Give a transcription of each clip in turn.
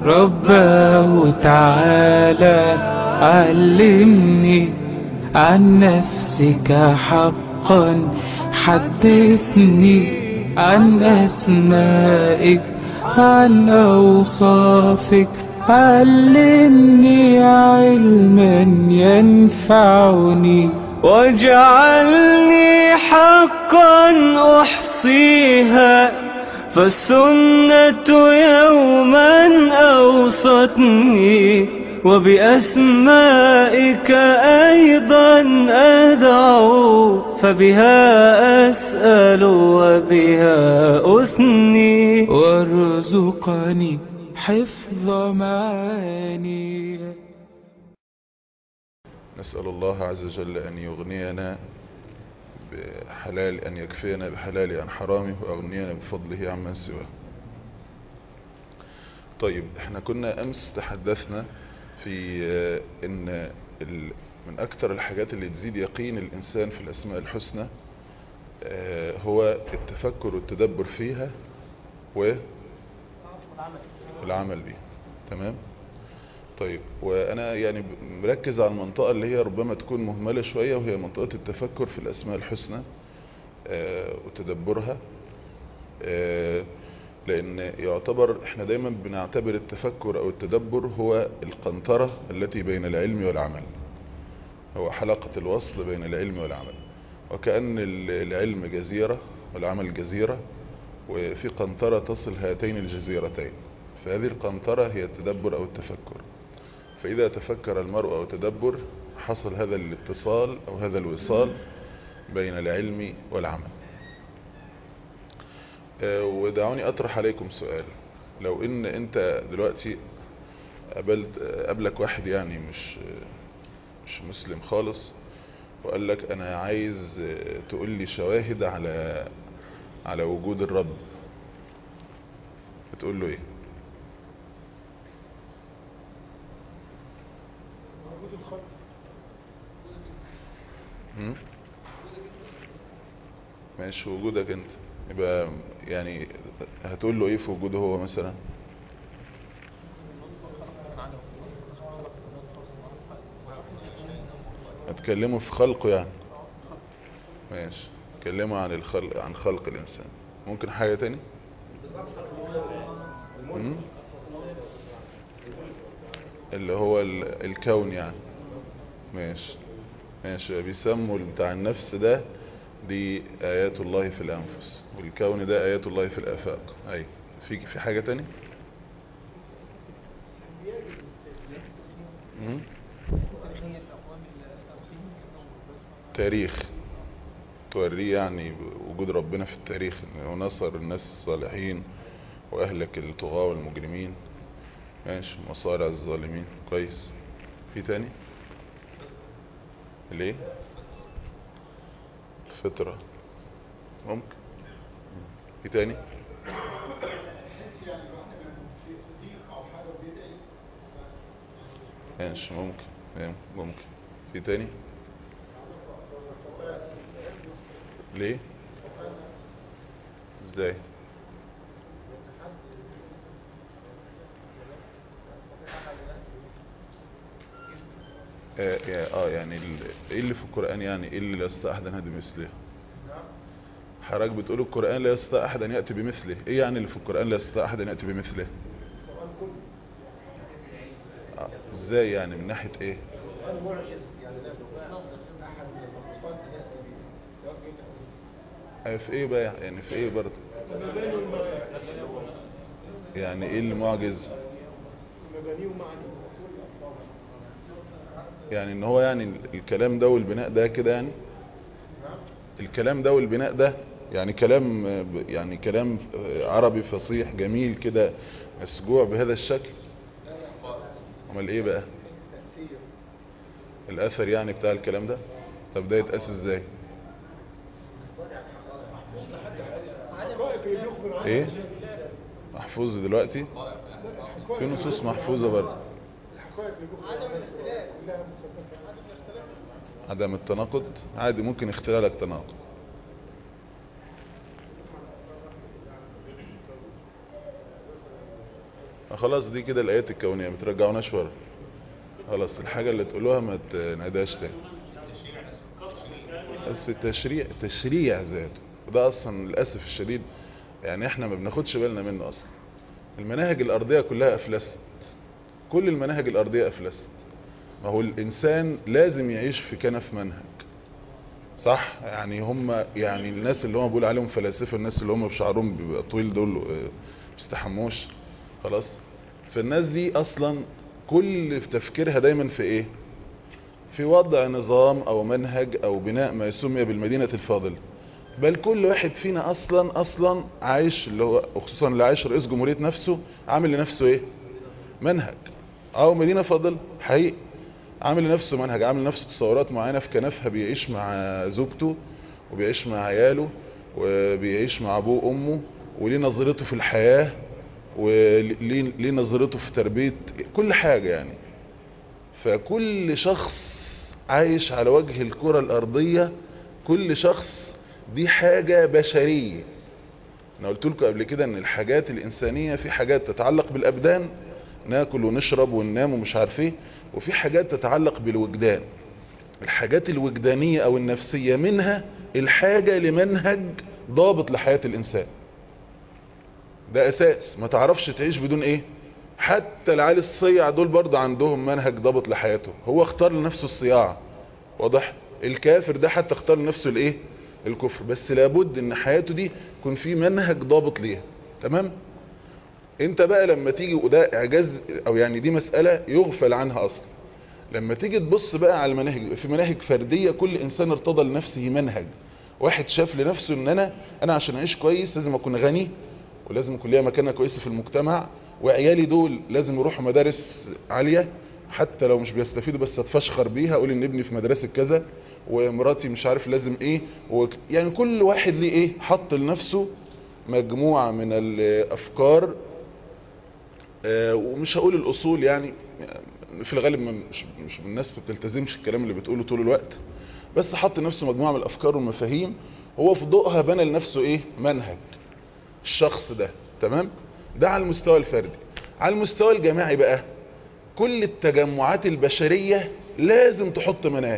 رباه تعالى علمني عن نفسك حقا حدثني عن أسمائك عن أوصافك علمني علما ينفعني واجعلني حقا أحصيها فالسنة يوما أوصتني وبأسمائك أيضا أدعو فبها أسأل وبها أثني وارزقني حفظ معاني نسأل الله عز وجل أن يغنينا بحلال أن يكفينا بحلال عن حرامه وأغنينا بفضله عمن سواه طيب احنا كنا أمس تحدثنا في ان ال من أكتر الحاجات اللي تزيد يقين الإنسان في الأسماء الحسنى هو التفكر والتدبر فيها والعمل بها تمام طيب وانا يعني مركز على المنطقة اللي هي ربما تكون مهملة شوية وهي منطقة التفكر في الاسماء الحسنى آه وتدبرها آه لان يعتبر احنا دايما بنعتبر التفكر او التدبر هو القنطرة التي بين العلم والعمل هو حلقة الوصل بين العلم والعمل وكأن العلم جزيرة والعمل جزيرة وفي قنطرة تصل هاتين الجزيرتين فهذه القنطرة هي التدبر او التفكر فإذا تفكر المرء أو تدبر حصل هذا الاتصال أو هذا الوصال بين العلم والعمل ودعوني أطرح عليكم سؤال لو إن أنت دلوقتي قابلت قابلك واحد يعني مش مش مسلم خالص وقال لك أنا عايز تقول لي شواهد على على وجود الرب بتقول له إيه ماشي وجودك انت يبقى يعني هتقول له ايه في وجوده هو مثلا هتكلمه في خلقه يعني ماشي كلمه عن الخلق عن خلق الانسان ممكن حاجة تاني مم؟ اللي هو الكون يعني ماشي ماشي بيسموا بتاع النفس ده دي آيات الله في الأنفس والكون ده آيات الله في الآفاق أي في في حاجة تاني مم؟ تاريخ توريه يعني وجود ربنا في التاريخ ونصر الناس الصالحين وأهلك الطغاة والمجرمين ماشي مصارع الظالمين كويس في تاني ليه فطرة ممكن في تاني ماشي ممكن ممكن في تاني ليه ازاي اه يعني ايه اللي في القرآن يعني ايه اللي لا يستطيع احد ان يهدي مثله حضرتك بتقول القرآن لا يستطيع احد ان يأتي بمثله ايه يعني اللي في القرآن لا يستطيع احد ان يأتي بمثله آه. ازاي يعني من ناحية ايه في ايه بقى يعني في ايه برضه يعني ايه اللي معجز يعني ان هو يعني الكلام ده والبناء ده كده يعني الكلام ده والبناء ده يعني كلام يعني كلام عربي فصيح جميل كده مسجوع بهذا الشكل امال ايه بقى الاثر يعني بتاع الكلام ده طب ده يتقاس ازاي ايه محفوظ دلوقتي في نصوص محفوظة برضه عدم التناقض عادي ممكن يخترع لك تناقض خلاص دي كده الايات الكونيه ما ترجعوناش ورا خلاص الحاجه اللي تقولوها ما تنعدهاش تاني بس التشريع تشريع ذاته وده اصلا للاسف الشديد يعني احنا ما بناخدش بالنا منه اصلا المناهج الارضيه كلها افلست كل المناهج الارضيه افلست ما هو الانسان لازم يعيش في كنف منهج صح يعني هم يعني الناس اللي هم بيقول عليهم فلاسفه الناس اللي هم بشعرهم بيبقى طويل دول بيستحموش خلاص فالناس دي اصلا كل تفكيرها دايما في ايه في وضع نظام او منهج او بناء ما يسمى بالمدينة الفاضلة بل كل واحد فينا اصلا اصلا عايش اللي هو خصوصا اللي عايش رئيس جمهورية نفسه عامل لنفسه ايه منهج او مدينة فاضلة حقيقي عامل لنفسه منهج عامل لنفسه تصورات معينة في كنفها بيعيش مع زوجته وبيعيش مع عياله وبيعيش مع ابوه وامه وليه نظرته في الحياة وليه نظرته في تربية كل حاجة يعني فكل شخص عايش على وجه الكرة الأرضية كل شخص دي حاجة بشرية أنا قلت لكم قبل كده أن الحاجات الإنسانية في حاجات تتعلق بالأبدان ناكل ونشرب وننام ومش عارف ايه وفي حاجات تتعلق بالوجدان الحاجات الوجدانية أو النفسية منها الحاجة لمنهج ضابط لحياة الإنسان ده أساس ما تعرفش تعيش بدون إيه حتى العيال الصيع دول برضه عندهم منهج ضابط لحياته هو اختار لنفسه الصياعة واضح الكافر ده حتى اختار لنفسه الايه الكفر بس لابد ان حياته دي يكون في منهج ضابط ليها تمام انت بقى لما تيجي وده اعجاز او يعني دي مسألة يغفل عنها اصلا لما تيجي تبص بقى على المناهج في مناهج فردية كل انسان ارتضى لنفسه منهج واحد شاف لنفسه ان انا انا عشان اعيش كويس لازم اكون غني ولازم يكون ليا مكانه كويسه في المجتمع وعيالي دول لازم يروحوا مدارس عالية حتى لو مش بيستفيدوا بس اتفشخر بيها اقول ان ابني في مدرسة كذا ومراتي مش عارف لازم ايه و... يعني كل واحد ليه ايه حط لنفسه مجموعة من الافكار آه ومش هقول الاصول يعني في الغالب مش, مش الناس ما بتلتزمش الكلام اللي بتقوله طول الوقت بس حط لنفسه مجموعة من الافكار والمفاهيم هو في ضوءها بنى لنفسه ايه منهج الشخص ده تمام ده على المستوى الفردي على المستوى الجماعي بقى كل التجمعات البشرية لازم تحط مناهج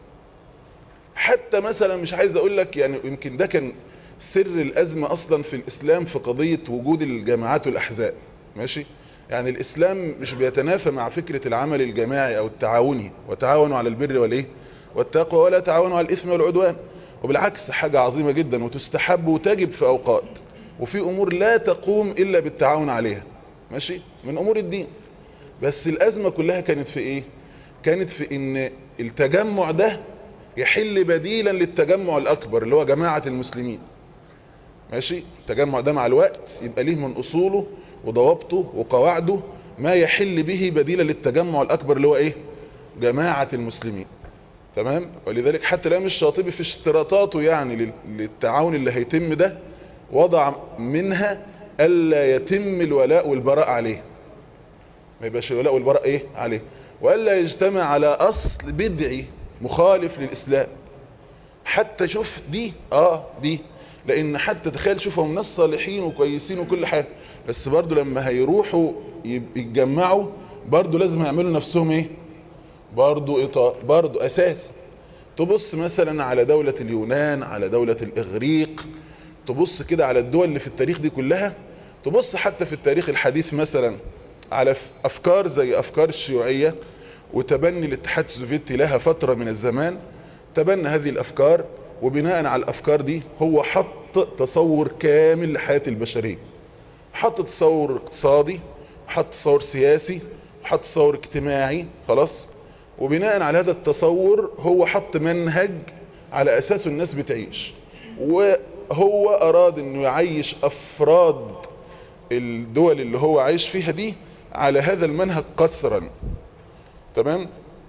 حتى مثلا مش عايز اقول لك يعني يمكن ده كان سر الازمة اصلا في الاسلام في قضية وجود الجماعات والاحزاب ماشي يعني الاسلام مش بيتنافى مع فكرة العمل الجماعي او التعاوني وتعاونوا على البر والايه والتقوى ولا تعاونوا على الاثم والعدوان وبالعكس حاجة عظيمة جدا وتستحب وتجب في اوقات وفي امور لا تقوم الا بالتعاون عليها ماشي من امور الدين بس الازمة كلها كانت في ايه كانت في ان التجمع ده يحل بديلا للتجمع الاكبر اللي هو جماعة المسلمين ماشي التجمع ده مع الوقت يبقى ليه من اصوله وضوابطه وقواعده ما يحل به بديلا للتجمع الاكبر اللي هو ايه جماعة المسلمين تمام ولذلك حتى الامام الشاطبي في اشتراطاته يعني للتعاون اللي هيتم ده وضع منها الا يتم الولاء والبراء عليه ما يبقاش الولاء والبراء ايه عليه والا يجتمع على اصل بدعي مخالف للاسلام حتى شوف دي اه دي لان حتى تخيل شوفهم ناس صالحين وكويسين وكل حاجه بس برضو لما هيروحوا يتجمعوا برضو لازم يعملوا نفسهم ايه برضو اطار برضو اساس تبص مثلا على دولة اليونان على دولة الاغريق تبص كده على الدول اللي في التاريخ دي كلها تبص حتى في التاريخ الحديث مثلا على افكار زي افكار الشيوعية وتبني الاتحاد السوفيتي لها فترة من الزمان تبنى هذه الافكار وبناء على الافكار دي هو حط تصور كامل لحياة البشرية حط تصور اقتصادي حط تصور سياسي حط تصور اجتماعي خلاص وبناء على هذا التصور هو حط منهج على اساسه الناس بتعيش وهو اراد انه يعيش افراد الدول اللي هو عايش فيها دي على هذا المنهج قسرا تمام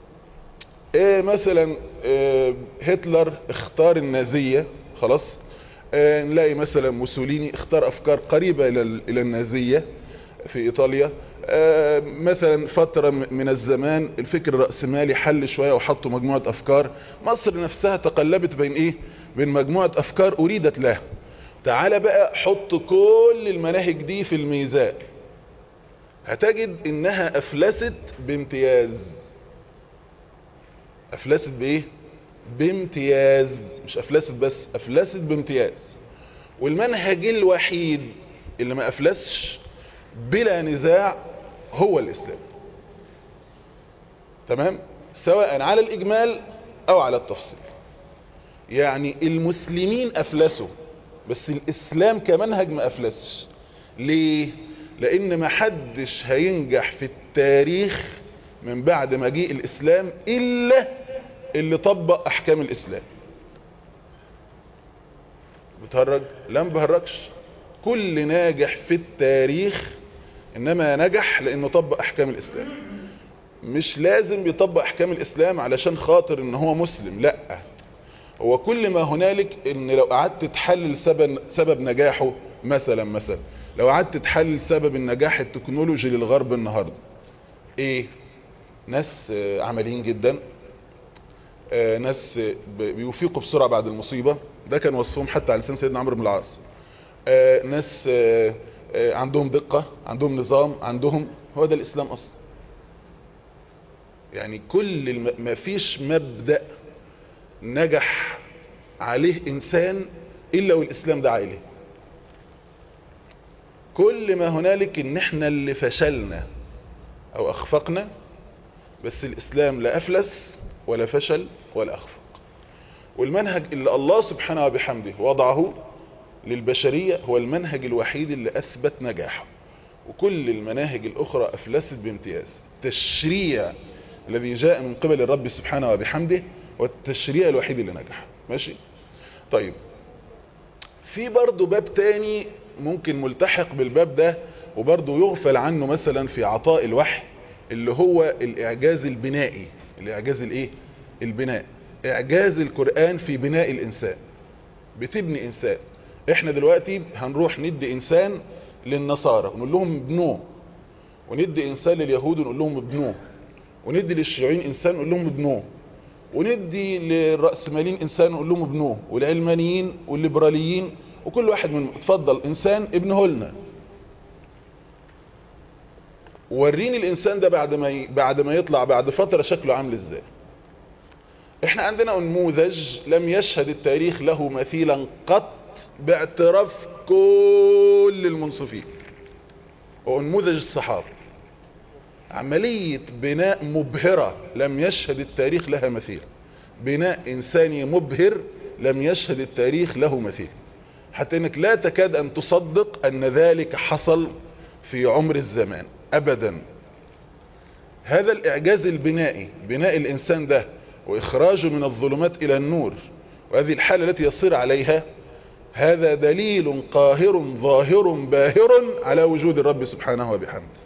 ايه مثلا إيه هتلر اختار النازية خلاص إيه نلاقي مثلا موسوليني اختار افكار قريبة الى الى النازية في ايطاليا إيه مثلا فترة من الزمان الفكر الرأسمالي حل شوية وحطوا مجموعة افكار مصر نفسها تقلبت بين ايه بين مجموعة افكار اريدت لها تعال بقى حط كل المناهج دي في الميزان هتجد انها افلست بامتياز افلست بايه بامتياز مش افلست بس افلست بامتياز والمنهج الوحيد اللي ما افلسش بلا نزاع هو الاسلام تمام سواء على الاجمال او على التفصيل يعني المسلمين افلسوا بس الاسلام كمنهج ما افلسش ليه لان ما حدش هينجح في التاريخ من بعد مجيء الاسلام الا اللي طبق احكام الاسلام بتهرج لا ما بهرجش كل ناجح في التاريخ انما نجح لانه طبق احكام الاسلام مش لازم يطبق احكام الاسلام علشان خاطر ان هو مسلم لا هو كل ما هنالك ان لو قعدت تحلل سبب, سبب نجاحه مثلا مثلا لو قعدت تحلل سبب النجاح التكنولوجي للغرب النهاردة ايه ناس عمليين جدا ناس بيوفيقوا بسرعة بعد المصيبة ده كان وصفهم حتى على لسان سيدنا عمرو بن العاص ناس عندهم دقة عندهم نظام عندهم هو ده الاسلام اصلا يعني كل الم... ما فيش مبدأ نجح عليه انسان الا والاسلام ده عليه كل ما هنالك ان احنا اللي فشلنا او اخفقنا بس الاسلام لا افلس ولا فشل ولا اخفق والمنهج اللي الله سبحانه وبحمده وضعه للبشرية هو المنهج الوحيد اللي اثبت نجاحه وكل المناهج الاخرى افلست بامتياز التشريع الذي جاء من قبل الرب سبحانه وبحمده والتشريع الوحيد اللي نجح ماشي طيب في برضو باب تاني ممكن ملتحق بالباب ده وبرضو يغفل عنه مثلا في عطاء الوحي اللي هو الاعجاز البنائي الاعجاز الايه البناء اعجاز القرآن في بناء الانسان بتبني انسان احنا دلوقتي هنروح ندي انسان للنصارى ونقول لهم ابنوه وندي انسان لليهود ونقول لهم ابنوه وندي للشيوعيين انسان نقول لهم ابنوه وندي للرأسماليين انسان نقول لهم ابنوه والعلمانيين والليبراليين وكل واحد منهم اتفضل انسان ابنه لنا وريني الانسان ده بعد ما ي... بعد ما يطلع بعد فترة شكله عامل ازاي احنا عندنا نموذج لم يشهد التاريخ له مثيلا قط باعتراف كل المنصفين هو نموذج الصحابه عملية بناء مبهرة لم يشهد التاريخ لها مثيل بناء إنساني مبهر لم يشهد التاريخ له مثيل حتى انك لا تكاد ان تصدق ان ذلك حصل في عمر الزمان ابدا هذا الاعجاز البنائي بناء الانسان ده واخراجه من الظلمات الى النور وهذه الحالة التي يصير عليها هذا دليل قاهر ظاهر باهر على وجود الرب سبحانه وبحمده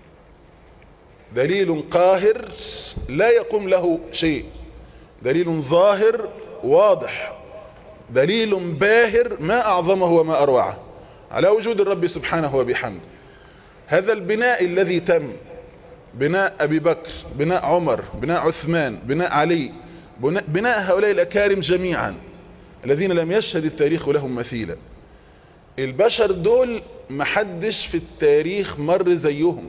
دليل قاهر لا يقوم له شيء دليل ظاهر واضح دليل باهر ما أعظمه وما أروعه على وجود الرب سبحانه وبحمده هذا البناء الذي تم بناء أبي بكر بناء عمر بناء عثمان بناء علي بناء هؤلاء الأكارم جميعا الذين لم يشهد التاريخ لهم مثيلا البشر دول محدش في التاريخ مر زيهم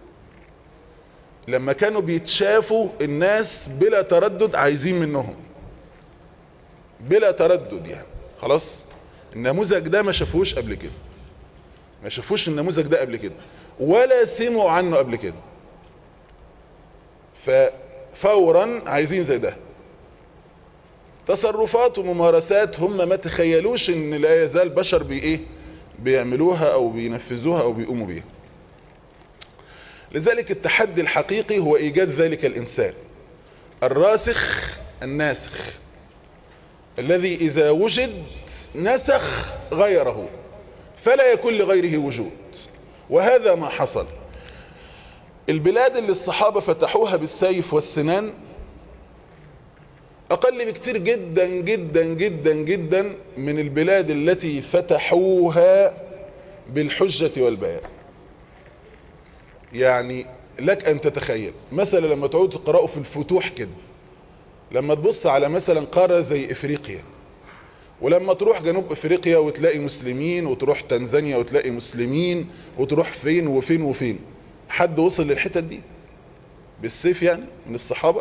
لما كانوا بيتشافوا الناس بلا تردد عايزين منهم بلا تردد يعني خلاص النموذج ده ما شافوش قبل كده ما شافوش النموذج ده قبل كده ولا سمعوا عنه قبل كده ففورا عايزين زي ده تصرفات وممارسات هم ما تخيلوش ان لا يزال بشر بي ايه بيعملوها او بينفذوها او بيقوموا بيها لذلك التحدي الحقيقي هو ايجاد ذلك الانسان الراسخ الناسخ الذي اذا وجد نسخ غيره فلا يكون لغيره وجود وهذا ما حصل البلاد اللي الصحابة فتحوها بالسيف والسنان اقل بكتير جدا جدا جدا جدا من البلاد التي فتحوها بالحجة والبيان يعني لك ان تتخيل مثلا لما تعود تقرأوا في الفتوح كده لما تبص على مثلا قارة زي افريقيا ولما تروح جنوب افريقيا وتلاقي مسلمين وتروح تنزانيا وتلاقي مسلمين وتروح فين وفين وفين حد وصل للحتت دي بالسيف يعني من الصحابة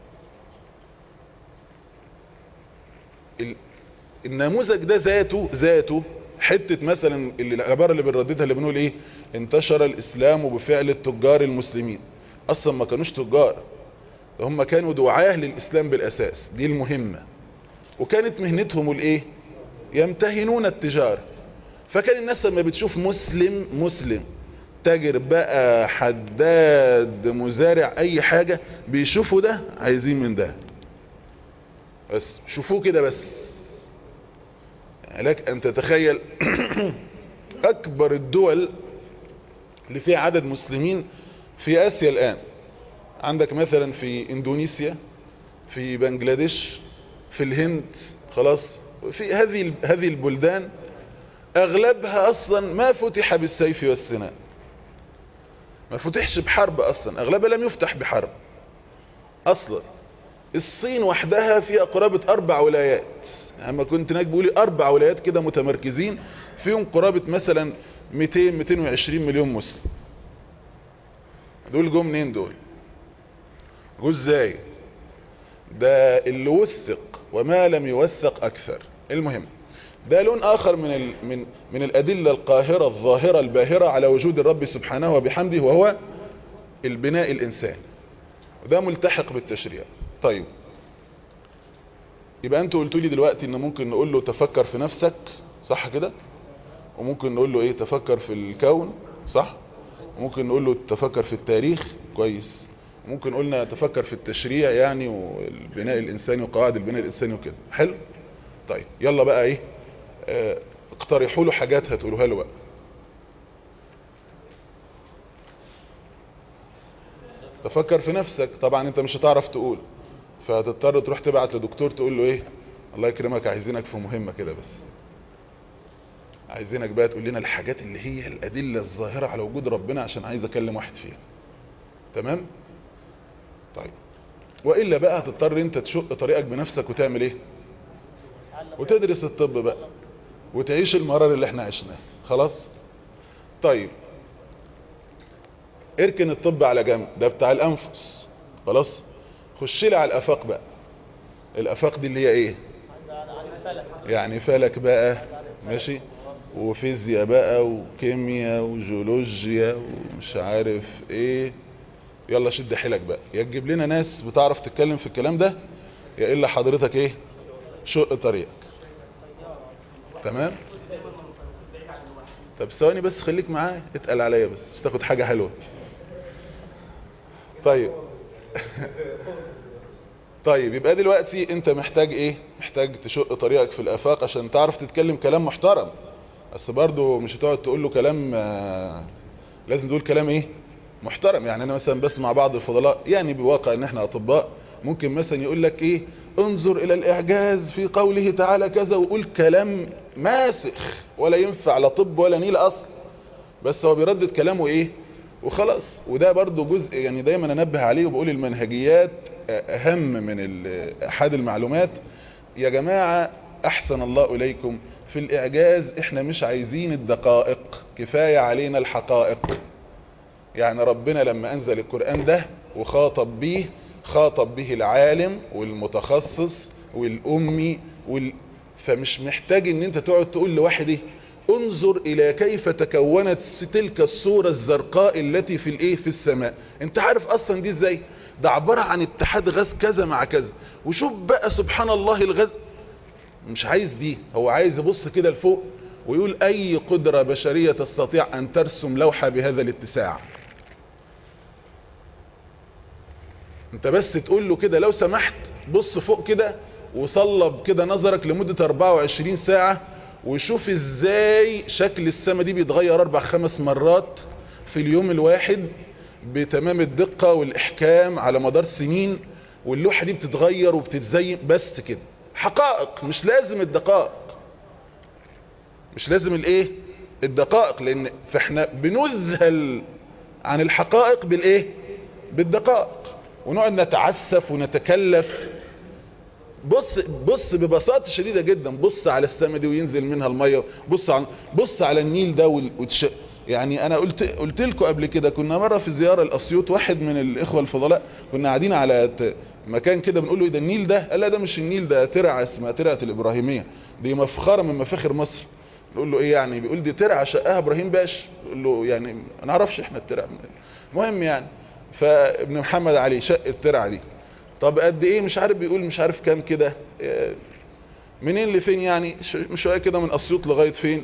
ال- النموذج ده ذاته ذاته حتة مثلا اللي العبارة اللي بنرددها اللي بنقول ايه انتشر الاسلام بفعل التجار المسلمين اصلا ما كانوش تجار ده هم كانوا دعاه للاسلام بالاساس دي المهمة وكانت مهنتهم الايه يمتهنون التجارة فكان الناس لما بتشوف مسلم مسلم تاجر بقى حداد مزارع اي حاجة بيشوفوا ده عايزين من ده بس شوفوه كده بس يعني لك ان تتخيل اكبر الدول اللي فيها عدد مسلمين في اسيا الان عندك مثلا في اندونيسيا في بنجلاديش في الهند خلاص في هذه هذه البلدان اغلبها اصلا ما فتح بالسيف والسنان ما فتحش بحرب اصلا اغلبها لم يفتح بحرب اصلا الصين وحدها فيها قرابة اربع ولايات اما كنت هناك بيقولي اربع ولايات كده متمركزين فيهم قرابة مثلا 200 220 مليون مسلم دول جو منين دول جو ازاي ده اللي وثق وما لم يوثق اكثر المهم ده لون اخر من ال من من الادله القاهره الظاهره الباهره على وجود الرب سبحانه وبحمده وهو البناء الانساني وده ملتحق بالتشريع طيب يبقى انتوا قلتوا لي دلوقتي ان ممكن نقول له تفكر في نفسك صح كده وممكن نقول له ايه تفكر في الكون صح وممكن نقول له تفكر في التاريخ كويس ممكن قلنا تفكر في التشريع يعني والبناء الانساني وقواعد البناء الانساني وكده حلو طيب يلا بقى ايه اه اقترحوا له حاجات هتقولوها له بقى تفكر في نفسك طبعا انت مش هتعرف تقول فهتضطر تروح تبعت لدكتور تقول له ايه الله يكرمك عايزينك في مهمة كده بس عايزينك بقى تقول لنا الحاجات اللي هي الادلة الظاهرة على وجود ربنا عشان عايز اكلم واحد فيها تمام طيب وإلا بقى هتضطر انت تشق طريقك بنفسك وتعمل ايه وتدرس الطب بقى وتعيش المرار اللي احنا عشناه خلاص طيب اركن الطب على جنب ده بتاع الانفس خلاص خش لي على الافاق بقى الافاق دي اللي هي ايه يعني فلك بقى ماشي وفيزياء بقى وكيمياء وجيولوجيا ومش عارف ايه يلا شد حيلك بقى يا تجيب لنا ناس بتعرف تتكلم في الكلام ده يا الا حضرتك ايه شق طريقك تمام طب ثواني بس خليك معايا اتقل عليا بس مش تاخد حاجة حلوة طيب طيب يبقى دلوقتي انت محتاج ايه محتاج تشق طريقك في الافاق عشان تعرف تتكلم كلام محترم بس برضو مش هتقعد تقول له كلام آه لازم تقول كلام ايه محترم يعني انا مثلا بسمع بعض الفضلاء يعني بواقع ان احنا اطباء ممكن مثلا يقول لك ايه انظر الى الاعجاز في قوله تعالى كذا وقول كلام ماسخ ولا ينفع لا طب ولا نيل اصل بس هو بيردد كلامه ايه وخلاص وده برضو جزء يعني دايما انبه عليه وبقول المنهجيات اهم من احد المعلومات يا جماعة احسن الله اليكم في الاعجاز احنا مش عايزين الدقائق كفاية علينا الحقائق يعني ربنا لما انزل القرآن ده وخاطب به خاطب به العالم والمتخصص والامي وال... فمش محتاج ان انت تقعد تقول لواحد ايه انظر الى كيف تكونت تلك الصورة الزرقاء التي في الايه في السماء انت عارف اصلا دي ازاي ده عبارة عن اتحاد غاز كذا مع كذا وشوف بقى سبحان الله الغاز مش عايز دي هو عايز يبص كده لفوق ويقول اي قدرة بشرية تستطيع ان ترسم لوحة بهذا الاتساع انت بس تقول له كده لو سمحت بص فوق كده وصلب كده نظرك لمدة 24 ساعة وشوف ازاي شكل السماء دي بيتغير اربع خمس مرات في اليوم الواحد بتمام الدقة والاحكام على مدار سنين واللوحة دي بتتغير وبتتزين بس كده حقائق مش لازم الدقائق مش لازم الايه الدقائق لان فاحنا بنذهل عن الحقائق بالايه بالدقائق ونقعد نتعسف ونتكلف بص بص ببساطه شديده جدا بص على السماء دي وينزل منها الميه بص على بص على النيل ده وتش... يعني انا قلت قلت لكم قبل كده كنا مره في زياره لاسيوط واحد من الاخوه الفضلاء كنا قاعدين على ت- مكان كده بنقول له ايه ده النيل ده قال لا ده مش النيل ده ترعه اسمها ترعه الابراهيميه دي مفخره من مفاخر مصر نقول له ايه يعني بيقول دي ترعه شقها ابراهيم باش نقول له يعني ما نعرفش احنا الترعه منين. المهم يعني فابن محمد علي شق الترعه دي طب قد ايه مش عارف بيقول مش عارف كام كده آه، منين لفين يعني ش- مش شويه كده من اسيوط لغايه فين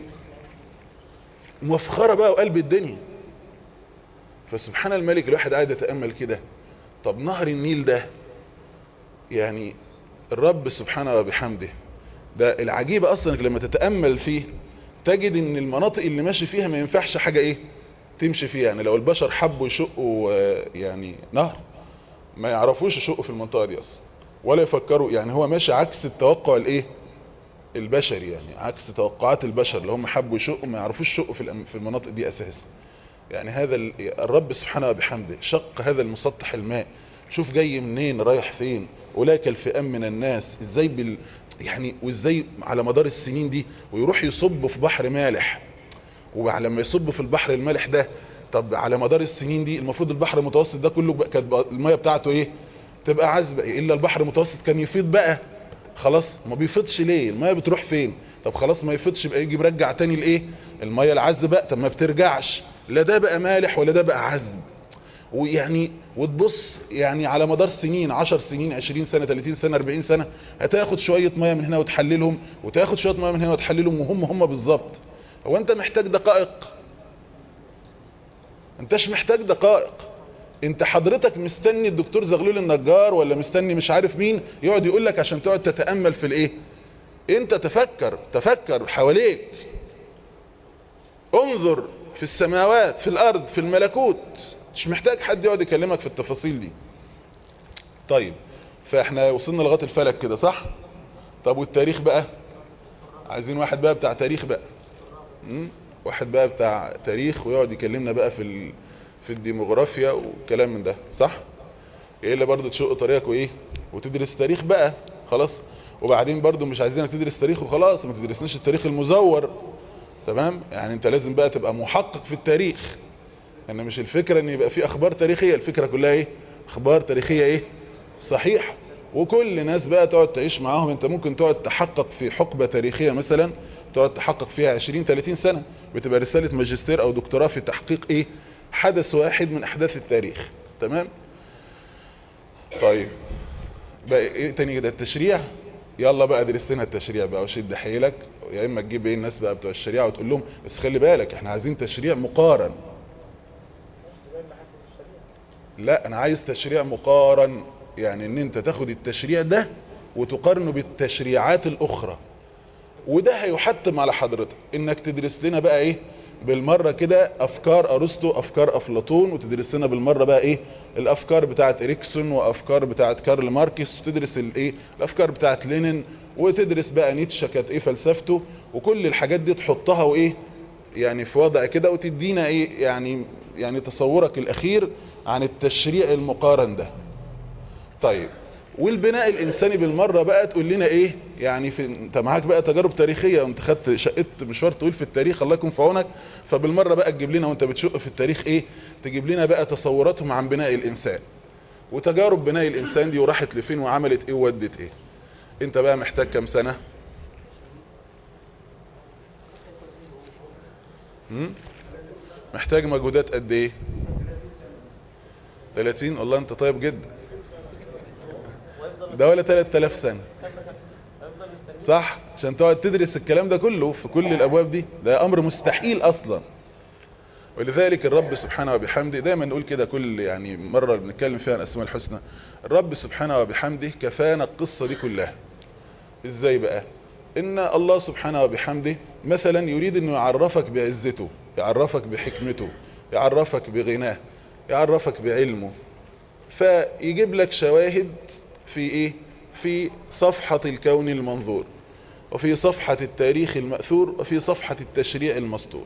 مفخره بقى وقلب الدنيا فسبحان الملك الواحد قاعد يتامل كده طب نهر النيل ده يعني الرب سبحانه وبحمده ده العجيب اصلا انك لما تتامل فيه تجد ان المناطق اللي ماشي فيها ما ينفعش حاجه ايه تمشي فيها يعني لو البشر حبوا يشقوا آه، يعني نهر ما يعرفوش يشقوا في المنطقه دي اصلا ولا يفكروا يعني هو ماشي عكس التوقع الايه البشري يعني عكس توقعات البشر اللي هم حبوا يشقوا ما يعرفوش يشقوا في الأم- في المناطق دي اساسا يعني هذا ال- الرب سبحانه وبحمده شق هذا المسطح الماء شوف جاي منين رايح فين اولئك الفئام من الناس ازاي بال يعني وازاي على مدار السنين دي ويروح يصب في بحر مالح ولما يصب في البحر المالح ده طب على مدار السنين دي المفروض البحر المتوسط ده كله بقى- كانت بقى الميه بتاعته ايه تبقى عذبه الا البحر المتوسط كان يفيض بقى خلاص ما بيفيضش ليه الميه بتروح فين طب خلاص ما يفيضش بقى يجي مرجع تاني لايه الميه العذبه بقى طب ما بترجعش لا ده بقى مالح ولا ده بقى عذب ويعني وتبص يعني على مدار سنين 10 سنين 20 سنة 30 سنة 40 سنة هتاخد شوية مية من هنا وتحللهم وتاخد شوية مية من هنا وتحللهم وهم هم بالظبط هو انت محتاج دقائق انتش محتاج دقائق انت حضرتك مستني الدكتور زغلول النجار ولا مستني مش عارف مين يقعد يقول لك عشان تقعد تتأمل في الايه انت تفكر تفكر حواليك انظر في السماوات في الارض في الملكوت مش محتاج حد يقعد يكلمك في التفاصيل دي طيب فاحنا وصلنا لغايه الفلك كده صح طب والتاريخ بقى عايزين واحد بقى بتاع تاريخ بقى مم؟ واحد بقى بتاع تاريخ ويقعد يكلمنا بقى في ال... في الديموغرافيا والكلام من ده صح ايه اللي برضه تشق طريقك وايه وتدرس تاريخ بقى خلاص وبعدين برضه مش عايزينك تدرس تاريخ وخلاص ما تدرسناش التاريخ المزور تمام يعني انت لازم بقى تبقى محقق في التاريخ ان مش الفكرة ان يبقى في اخبار تاريخية الفكرة كلها ايه اخبار تاريخية ايه صحيح وكل ناس بقى تقعد تعيش معاهم انت ممكن تقعد تحقق في حقبة تاريخية مثلا تقعد تحقق فيها 20 30 سنة بتبقى رسالة ماجستير او دكتوراه في تحقيق ايه حدث واحد من احداث التاريخ تمام طيب بقى ايه تاني كده التشريع يلا بقى درس لنا التشريع بقى وشد حيلك يا اما تجيب ايه الناس بقى بتوع الشريعه وتقول لهم بس خلي بالك احنا عايزين تشريع مقارن لا انا عايز تشريع مقارن يعني ان انت تاخد التشريع ده وتقارنه بالتشريعات الاخرى وده هيحتم على حضرتك انك تدرس لنا بقى ايه بالمرة كده افكار ارسطو افكار افلاطون وتدرس لنا بالمرة بقى ايه الافكار بتاعت اريكسون وافكار بتاعت كارل ماركس وتدرس الايه الافكار بتاعت لينين وتدرس بقى نيتشه كانت ايه فلسفته وكل الحاجات دي تحطها وايه يعني في وضع كده وتدينا ايه يعني يعني تصورك الاخير عن التشريع المقارن ده طيب والبناء الانساني بالمره بقى تقول لنا ايه يعني في انت معاك بقى تجارب تاريخيه وانت خدت شقت مشوار طويل في التاريخ الله يكون في عونك فبالمره بقى تجيب لنا وانت بتشق في التاريخ ايه تجيب لنا بقى تصوراتهم عن بناء الانسان وتجارب بناء الانسان دي وراحت لفين وعملت ايه وودت ايه انت بقى محتاج كام سنه هم؟ محتاج مجهودات قد ايه 30 والله انت طيب جدا ده ولا 3000 سنة صح عشان تقعد تدرس الكلام ده كله في كل الابواب دي ده امر مستحيل اصلا ولذلك الرب سبحانه وبحمده دايما نقول كده كل يعني مرة بنتكلم فيها عن اسماء الحسنى الرب سبحانه وبحمده كفانا القصة دي كلها ازاي بقى ان الله سبحانه وبحمده مثلا يريد انه يعرفك بعزته يعرفك بحكمته يعرفك بغناه يعرفك بعلمه فيجيب لك شواهد في ايه في صفحة الكون المنظور وفي صفحة التاريخ المأثور وفي صفحة التشريع المسطور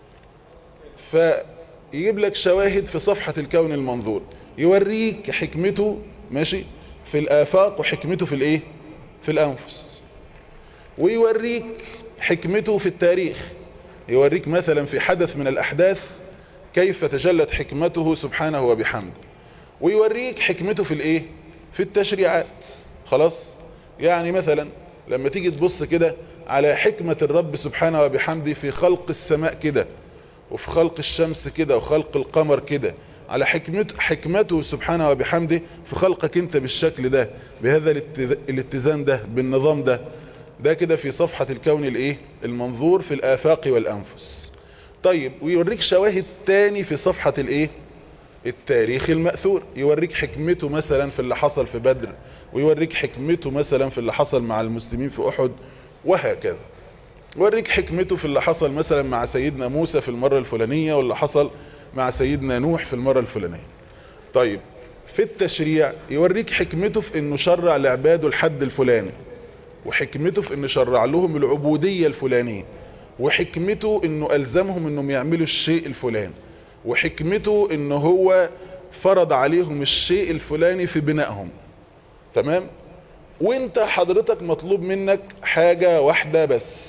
فيجيب لك شواهد في صفحة الكون المنظور يوريك حكمته ماشي في الآفاق وحكمته في الايه في الأنفس ويوريك حكمته في التاريخ يوريك مثلا في حدث من الأحداث كيف تجلت حكمته سبحانه وبحمده ويوريك حكمته في الايه في التشريعات خلاص يعني مثلا لما تيجي تبص كده على حكمة الرب سبحانه وبحمده في خلق السماء كده وفي خلق الشمس كده وخلق القمر كده على حكمته, حكمته سبحانه وبحمده في خلقك انت بالشكل ده بهذا الاتزان ده بالنظام ده ده كده في صفحة الكون الايه المنظور في الآفاق والأنفس طيب ويوريك شواهد تاني في صفحة الايه التاريخ المأثور يوريك حكمته مثلا في اللي حصل في بدر ويوريك حكمته مثلا في اللي حصل مع المسلمين في أحد وهكذا يوريك حكمته في اللي حصل مثلا مع سيدنا موسى في المرة الفلانية واللي حصل مع سيدنا نوح في المرة الفلانية طيب في التشريع يوريك حكمته في انه شرع لعباده الحد الفلاني وحكمته في انه شرع لهم العبودية الفلانية وحكمته انه الزمهم انهم يعملوا الشيء الفلاني وحكمته انه هو فرض عليهم الشيء الفلاني في بنائهم تمام وانت حضرتك مطلوب منك حاجة واحدة بس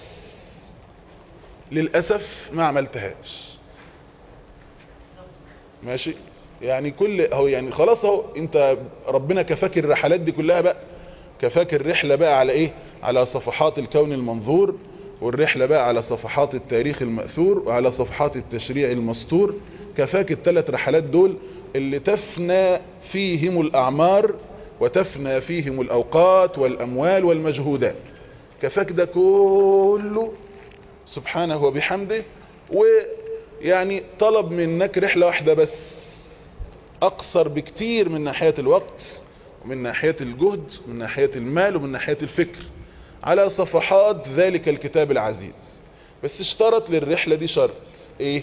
للأسف ما عملتهاش ماشي يعني كل هو يعني خلاص اهو انت ربنا كفاك الرحلات دي كلها بقى كفاك الرحلة بقى على ايه على صفحات الكون المنظور والرحلة بقى على صفحات التاريخ المأثور وعلى صفحات التشريع المسطور كفاك الثلاث رحلات دول اللي تفنى فيهم الأعمار وتفنى فيهم الأوقات والأموال والمجهودات كفاك ده كله سبحانه وبحمده ويعني طلب منك رحلة واحدة بس أقصر بكتير من ناحية الوقت ومن ناحية الجهد ومن ناحية المال ومن ناحية الفكر على صفحات ذلك الكتاب العزيز بس اشترط للرحلة دي شرط ايه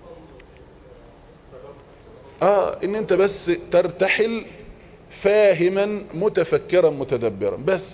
اه ان انت بس ترتحل فاهما متفكرا متدبرا بس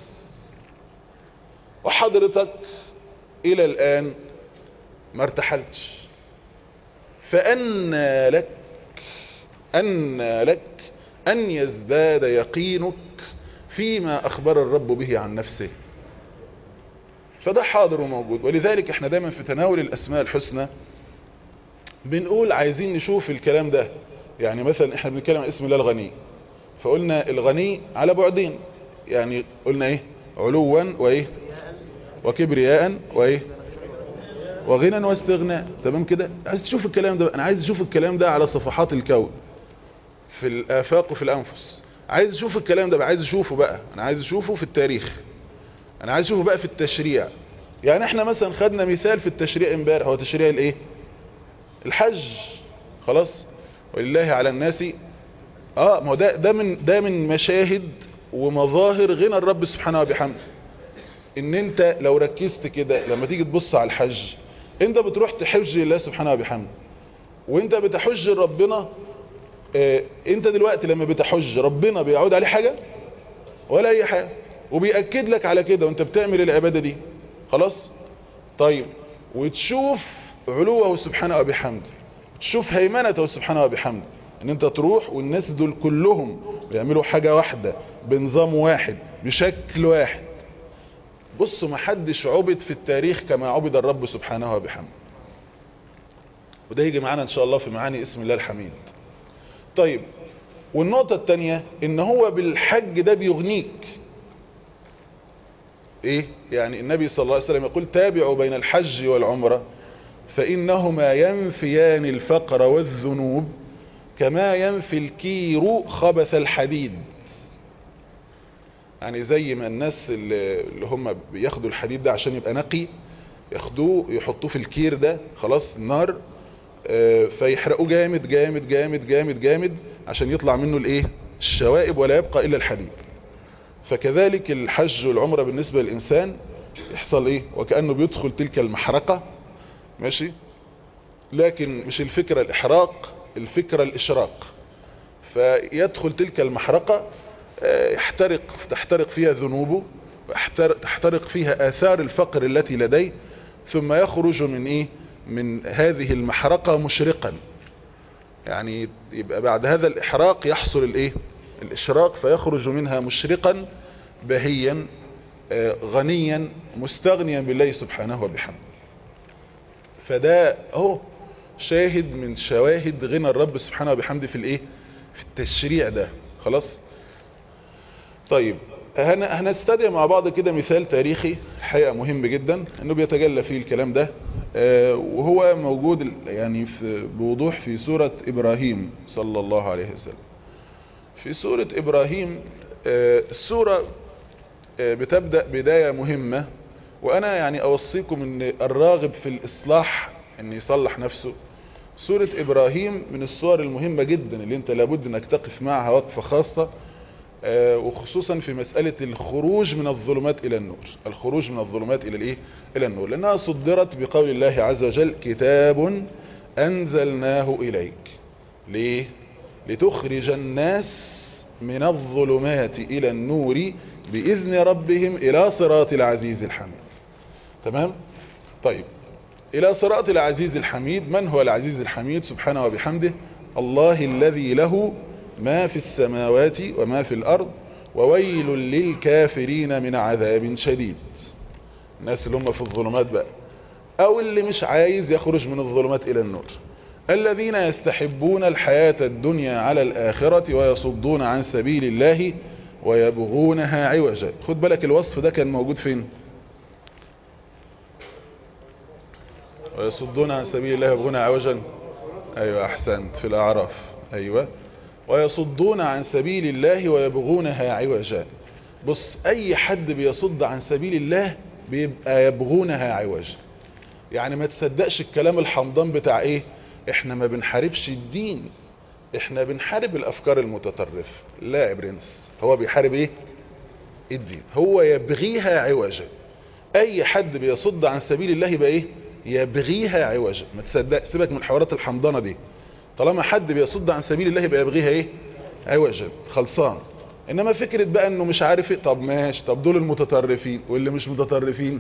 وحضرتك الى الان ما ارتحلتش فأن لك أن لك أن يزداد يقينك فيما أخبر الرب به عن نفسه فده حاضر وموجود ولذلك احنا دايما في تناول الأسماء الحسنى بنقول عايزين نشوف الكلام ده يعني مثلا احنا بنتكلم عن اسم الله الغني فقلنا الغني على بعدين يعني قلنا ايه علوا وايه وكبرياء وايه وغنى واستغناء تمام كده عايز تشوف الكلام ده انا عايز اشوف الكلام ده على صفحات الكون في الافاق وفي الانفس عايز اشوف الكلام ده بقى عايز اشوفه بقى انا عايز اشوفه في التاريخ انا عايز اشوفه بقى في التشريع يعني احنا مثلا خدنا مثال في التشريع امبارح هو تشريع الايه الحج خلاص ولله على الناس اه ما هو ده ده من ده من مشاهد ومظاهر غنى الرب سبحانه وبحمده ان انت لو ركزت كده لما تيجي تبص على الحج انت بتروح تحج لله سبحانه وبحمده وانت بتحج ربنا اه انت دلوقتي لما بتحج ربنا بيعود عليه حاجة ولا اي حاجة وبيأكد لك على كده وانت بتعمل العبادة دي خلاص طيب وتشوف علوه سبحانه وبحمده تشوف هيمنته سبحانه وبحمده ان انت تروح والناس دول كلهم بيعملوا حاجة واحدة بنظام واحد بشكل واحد بصوا ما حدش عبد في التاريخ كما عبد الرب سبحانه وبحمده وده يجي معانا ان شاء الله في معاني اسم الله الحميد طيب والنقطة التانية ان هو بالحج ده بيغنيك ايه يعني النبي صلى الله عليه وسلم يقول تابعوا بين الحج والعمرة فإنهما ينفيان الفقر والذنوب كما ينفي الكير خبث الحديد يعني زي ما الناس اللي هم بياخدوا الحديد ده عشان يبقى نقي ياخدوه يحطوه في الكير ده خلاص النار فيحرقوه جامد جامد جامد جامد جامد عشان يطلع منه الايه الشوائب ولا يبقى الا الحديد فكذلك الحج والعمرة بالنسبة للإنسان يحصل ايه وكأنه بيدخل تلك المحرقة ماشي لكن مش الفكرة الإحراق الفكرة الإشراق فيدخل تلك المحرقة يحترق تحترق فيها ذنوبه تحترق فيها آثار الفقر التي لديه ثم يخرج من ايه من هذه المحرقة مشرقا يعني يبقى بعد هذا الإحراق يحصل الايه الإشراق فيخرج منها مشرقا بهيا غنيا مستغنيا بالله سبحانه وبحمده فده اهو شاهد من شواهد غنى الرب سبحانه وبحمده في الايه في التشريع ده خلاص طيب هن- هنستدعي مع بعض كده مثال تاريخي الحقيقة مهم جدا انه بيتجلى فيه الكلام ده آه، وهو موجود ال- يعني في بوضوح في سورة ابراهيم صلى الله عليه وسلم في سورة ابراهيم آه، السورة آه، بتبدأ بداية مهمة وانا يعني اوصيكم ان الراغب في الاصلاح ان يصلح نفسه سورة ابراهيم من الصور المهمة جدا اللي انت لابد انك تقف معها وقفة خاصة آه، وخصوصا في مسألة الخروج من الظلمات الى النور الخروج من الظلمات الى الايه الى النور لانها صدرت بقول الله عز وجل كتاب انزلناه اليك ليه لتخرج الناس من الظلمات الى النور باذن ربهم الى صراط العزيز الحميد تمام طيب الى صراط العزيز الحميد من هو العزيز الحميد سبحانه وبحمده الله الذي له ما في السماوات وما في الارض وويل للكافرين من عذاب شديد الناس اللي هم في الظلمات بقى او اللي مش عايز يخرج من الظلمات الى النور الذين يستحبون الحياة الدنيا على الآخرة ويصدون عن سبيل الله ويبغونها عوجا خد بالك الوصف ده كان موجود فين ويصدون عن سبيل الله ويبغونها عوجا ايوه احسنت في الاعراف ايوه ويصدون عن سبيل الله ويبغونها عوجا بص اي حد بيصد عن سبيل الله بيبقى يبغونها عوجا يعني ما تصدقش الكلام الحمضان بتاع ايه احنا ما بنحاربش الدين احنا بنحارب الافكار المتطرفة لا يا برنس هو بيحارب ايه الدين هو يبغيها عوجا اي حد بيصد عن سبيل الله يبقى ايه يبغيها عوجا ما تصدق سيبك من الحوارات الحمضانة دي طالما حد بيصد عن سبيل الله يبقى يبغيها ايه عوجا خلصان انما فكرة بقى انه مش عارف ايه طب ماشي طب دول المتطرفين واللي مش متطرفين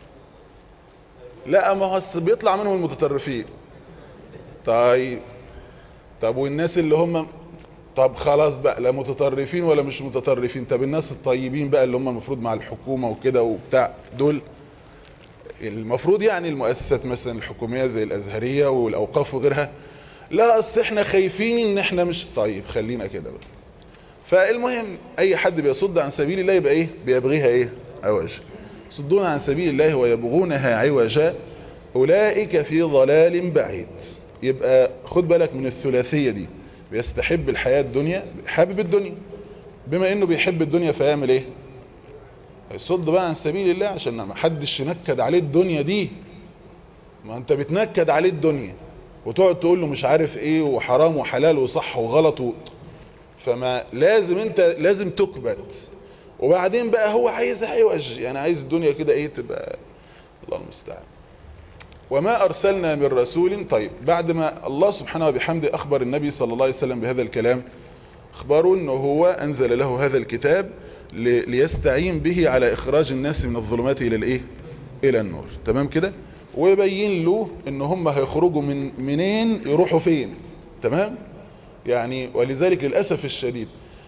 لا ما هو بيطلع منهم المتطرفين طيب طب والناس اللي هم طب خلاص بقى لا متطرفين ولا مش متطرفين طب الناس الطيبين بقى اللي هم المفروض مع الحكومة وكده وبتاع دول المفروض يعني المؤسسات مثلا الحكومية زي الازهرية والاوقاف وغيرها لا اصل احنا خايفين ان احنا مش طيب خلينا كده بقى فالمهم اي حد بيصد عن سبيل الله يبقى ايه بيبغيها ايه عوجا يصدون عن سبيل الله ويبغونها عوجا اولئك في ضلال بعيد يبقى خد بالك من الثلاثية دي بيستحب الحياة الدنيا حابب الدنيا بما انه بيحب الدنيا فيعمل ايه يصد بقى عن سبيل الله عشان ما حدش ينكد عليه الدنيا دي ما انت بتنكد عليه الدنيا وتقعد تقول له مش عارف ايه وحرام وحلال وصح وغلط و... فما لازم انت لازم تكبت وبعدين بقى هو عايز عوج يعني عايز الدنيا كده ايه تبقى الله المستعان وما أرسلنا من رسول طيب بعد ما الله سبحانه وبحمده أخبر النبي صلى الله عليه وسلم بهذا الكلام أخبره أنه هو أنزل له هذا الكتاب ليستعين به على إخراج الناس من الظلمات إلى الإيه إلى النور تمام كده ويبين له أن هم هيخرجوا من منين يروحوا فين تمام يعني ولذلك للأسف الشديد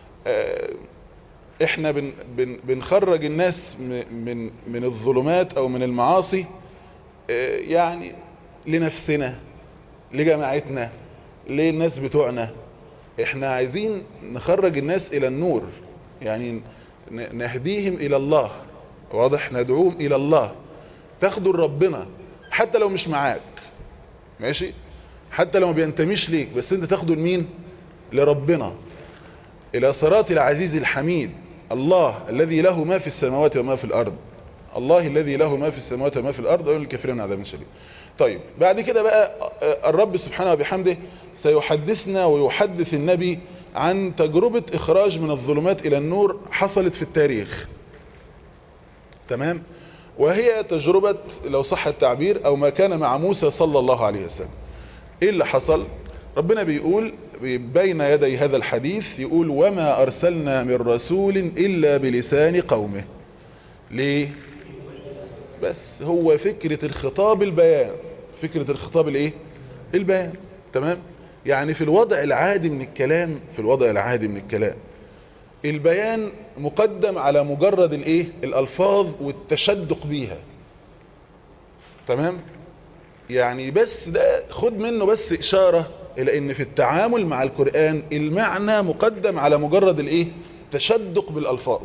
احنا بن بن بنخرج الناس من من الظلمات او من المعاصي يعني لنفسنا لجماعتنا للناس بتوعنا احنا عايزين نخرج الناس الى النور يعني نهديهم الى الله واضح ندعوهم الى الله تاخدوا ربنا حتى لو مش معاك ماشي حتى لو ما بينتميش ليك بس انت تاخده لمين لربنا الى صراط العزيز الحميد الله الذي له ما في السماوات وما في الارض الله الذي له ما في السماوات وما في الارض ويقول الكافرين عذاب شديد طيب بعد كده بقى الرب سبحانه وبحمده سيحدثنا ويحدث النبي عن تجربة اخراج من الظلمات الى النور حصلت في التاريخ تمام وهي تجربة لو صح التعبير او ما كان مع موسى صلى الله عليه وسلم ايه اللي حصل ربنا بيقول بين يدي هذا الحديث يقول وما ارسلنا من رسول الا بلسان قومه ليه بس هو فكرة الخطاب البيان فكرة الخطاب الايه البيان تمام يعني في الوضع العادي من الكلام في الوضع العادي من الكلام البيان مقدم على مجرد الايه الالفاظ والتشدق بيها تمام يعني بس ده خد منه بس اشارة الى ان في التعامل مع القرآن المعنى مقدم على مجرد الايه تشدق بالالفاظ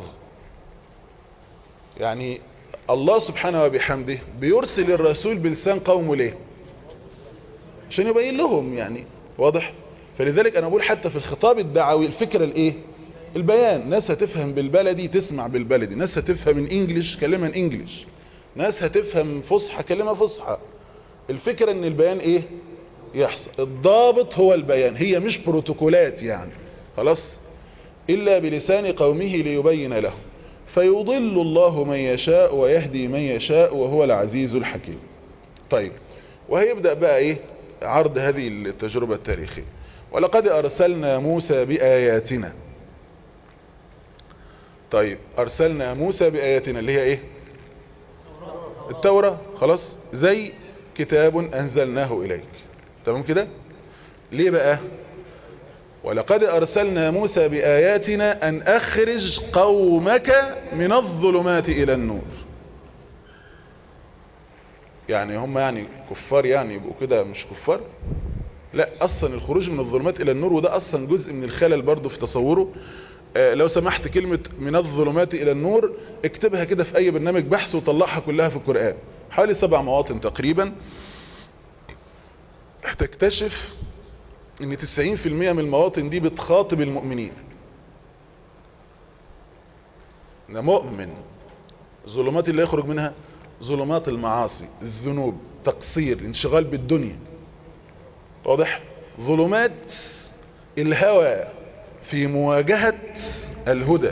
يعني الله سبحانه وبحمده بيرسل الرسول بلسان قومه ليه عشان يبين لهم يعني واضح فلذلك انا بقول حتى في الخطاب الدعوي الفكرة الايه البيان ناس هتفهم بالبلدي تسمع بالبلدي ناس هتفهم الانجليش كلمة انجليش ناس هتفهم فصحى كلمة فصحى الفكرة ان البيان ايه يحصل الضابط هو البيان هي مش بروتوكولات يعني خلاص الا بلسان قومه ليبين له فيضل الله من يشاء ويهدي من يشاء وهو العزيز الحكيم طيب وهيبدأ بقى ايه عرض هذه التجربة التاريخية ولقد ارسلنا موسى بآياتنا طيب ارسلنا موسى بآياتنا اللي هي ايه التوراة خلاص زي كتاب انزلناه اليك تمام كده ليه بقى ولقد ارسلنا موسى باياتنا ان اخرج قومك من الظلمات الى النور يعني هم يعني كفار يعني يبقوا كده مش كفار لا اصلا الخروج من الظلمات الى النور وده اصلا جزء من الخلل برضه في تصوره آه لو سمحت كلمة من الظلمات الى النور اكتبها كده في اي برنامج بحث وطلعها كلها في القرآن حوالي سبع مواطن تقريبا هتكتشف ان 90% من المواطن دي بتخاطب المؤمنين ده مؤمن ظلمات اللي يخرج منها ظلمات المعاصي الذنوب تقصير انشغال بالدنيا واضح ظلمات الهوى في مواجهة الهدى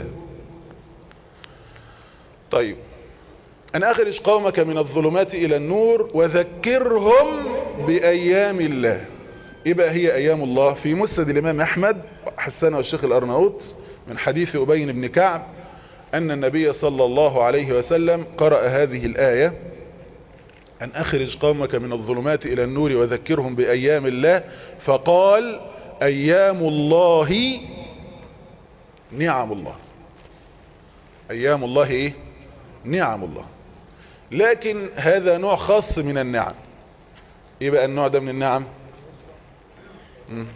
طيب أن أخرج قومك من الظلمات إلى النور وذكرهم بأيام الله إيه بقى هي أيام الله في مسند الإمام أحمد حسنه الشيخ الأرناؤوط من حديث أبين بن كعب أن النبي صلى الله عليه وسلم قرأ هذه الآية أن أخرج قومك من الظلمات إلى النور وذكرهم بأيام الله فقال أيام الله نعم الله أيام الله إيه نعم الله لكن هذا نوع خاص من النعم ايه بقى النوع ده من النعم مم.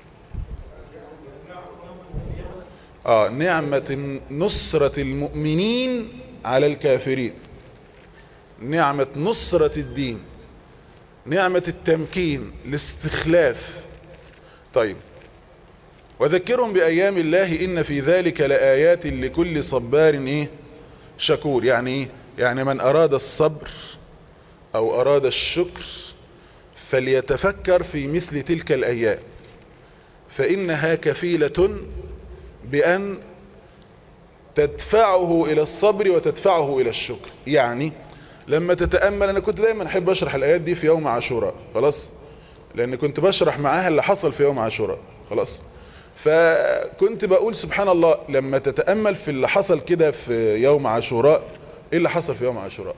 اه نعمة نصرة المؤمنين على الكافرين نعمة نصرة الدين نعمة التمكين الاستخلاف طيب وذكرهم بأيام الله إن في ذلك لآيات لكل صبار إيه شكور يعني إيه يعني من أراد الصبر أو أراد الشكر فليتفكر في مثل تلك الأيام فإنها كفيلة بأن تدفعه إلى الصبر وتدفعه إلى الشكر يعني لما تتأمل أنا كنت دايما أحب أشرح الآيات دي في يوم عاشوراء خلاص لأن كنت بشرح معاها اللي حصل في يوم عاشوراء خلاص فكنت بقول سبحان الله لما تتأمل في اللي حصل كده في يوم عاشوراء ايه اللي حصل في يوم عاشوراء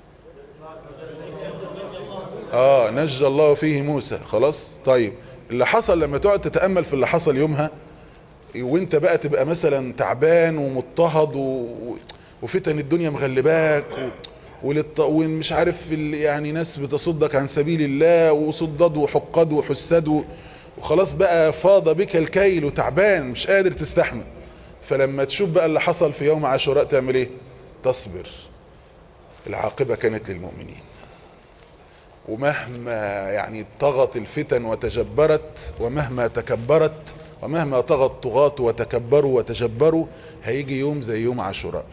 اه نجى الله فيه موسى خلاص طيب اللي حصل لما تقعد تتأمل في اللي حصل يومها وانت بقى تبقى مثلا تعبان ومضطهد و... وفتن الدنيا مغلباك و... وللط... ومش عارف ال... يعني ناس بتصدك عن سبيل الله وصدد وحقد وحسد و... وخلاص بقى فاض بك الكيل وتعبان مش قادر تستحمل فلما تشوف بقى اللي حصل في يوم عاشوراء تعمل ايه تصبر العاقبة كانت للمؤمنين ومهما يعني طغت الفتن وتجبرت ومهما تكبرت ومهما طغى الطغاة وتكبروا وتجبروا هيجي يوم زي يوم عاشوراء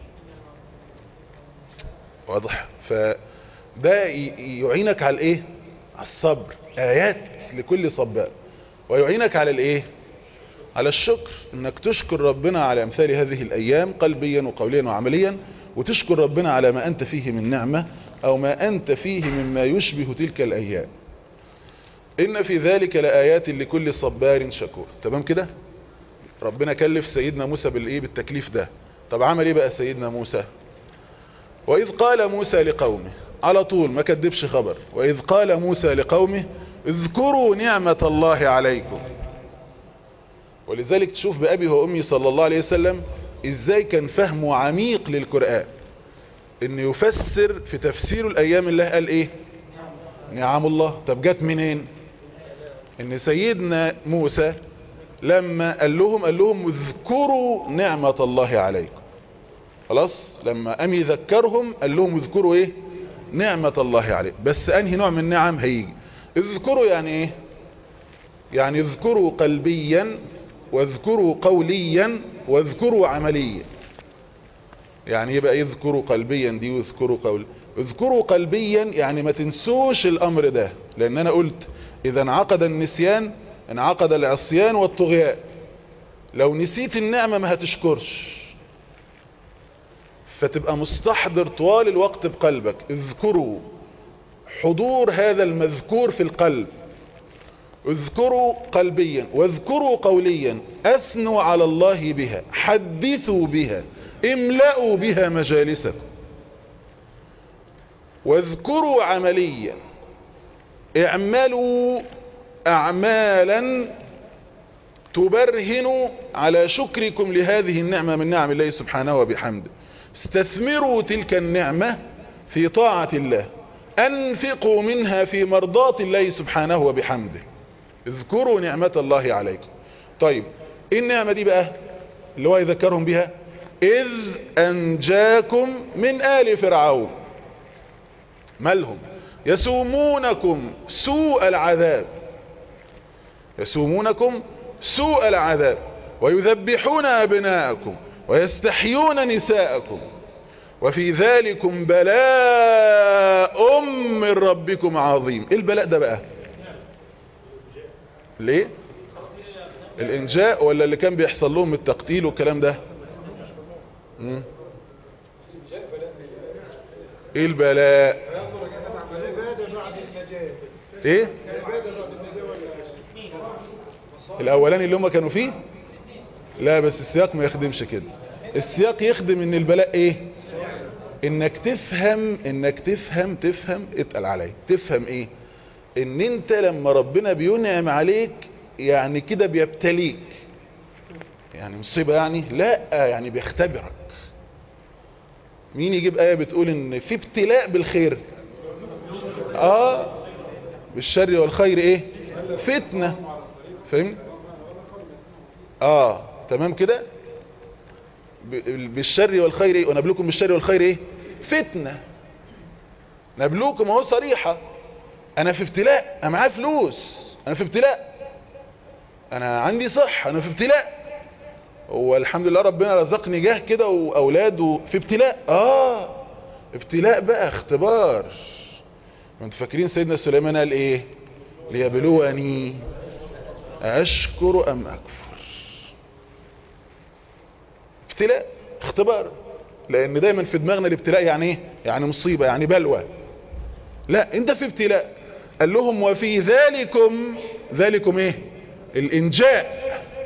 واضح فده يعينك على الايه على الصبر ايات لكل صبار ويعينك على الايه على الشكر انك تشكر ربنا على امثال هذه الايام قلبيا وقوليا وعمليا وتشكر ربنا على ما انت فيه من نعمة او ما انت فيه مما يشبه تلك الايام ان في ذلك لآيات لكل صبار شكور تمام كده ربنا كلف سيدنا موسى بالايه بالتكليف ده طب عمل ايه بقى سيدنا موسى واذ قال موسى لقومه على طول ما كدبش خبر واذ قال موسى لقومه اذكروا نعمة الله عليكم ولذلك تشوف بأبي وأمي صلى الله عليه وسلم ازاي كان فهمه عميق للقرآن ان يفسر في تفسير الايام الله قال ايه نعم الله طب جت منين ان سيدنا موسى لما قال لهم قال لهم اذكروا نعمة الله عليكم خلاص لما قام يذكرهم قال لهم اذكروا ايه نعمة الله عليكم بس انهي نوع من النعم هيجي اذكروا يعني ايه يعني اذكروا قلبيا واذكروا قوليا واذكروا عمليا يعني يبقى يذكروا قلبيا دي واذكروا قول اذكروا قلبيا يعني ما تنسوش الامر ده لان انا قلت اذا انعقد النسيان انعقد العصيان والطغيان لو نسيت النعمة ما هتشكرش فتبقى مستحضر طوال الوقت بقلبك اذكروا حضور هذا المذكور في القلب اذكروا قلبيا واذكروا قوليا اثنوا على الله بها حدثوا بها املأوا بها مجالسكم واذكروا عمليا اعملوا اعمالا تبرهن على شكركم لهذه النعمة من نعم الله سبحانه وبحمده استثمروا تلك النعمة في طاعة الله انفقوا منها في مرضاة الله سبحانه وبحمده اذكروا نعمة الله عليكم طيب ايه النعمة دي بقى اللي هو يذكرهم بها اذ انجاكم من آل فرعون مالهم يسومونكم سوء العذاب يسومونكم سوء العذاب ويذبحون أبناءكم ويستحيون نساءكم وفي ذلكم بلاء من ربكم عظيم ايه البلاء ده بقى ليه الانجاء ولا اللي كان بيحصل لهم التقتيل والكلام ده مم. ايه البلاء ايه الاولاني اللي هم كانوا فيه لا بس السياق ما يخدمش كده السياق يخدم ان البلاء ايه انك تفهم انك تفهم تفهم اتقل علي تفهم ايه ان انت لما ربنا بينعم عليك يعني كده بيبتليك يعني مصيبة يعني لا يعني بيختبرك مين يجيب آية بتقول ان في ابتلاء بالخير اه بالشر والخير ايه فتنة فهمت اه تمام كده بالشر والخير ايه ونبلوكم بالشر والخير ايه فتنة نبلوكم اهو صريحة انا في ابتلاء انا معايا فلوس انا في ابتلاء انا عندي صحة انا في ابتلاء والحمد لله ربنا رزقني جاه كده واولاد في ابتلاء اه ابتلاء بقى اختبار انتوا فاكرين سيدنا سليمان قال ايه ليبلوني اشكر ام اكفر ابتلاء اختبار لان دايما في دماغنا الابتلاء يعني ايه يعني مصيبة يعني بلوى لا انت في ابتلاء قال لهم وفي ذلكم ذلكم ايه الانجاء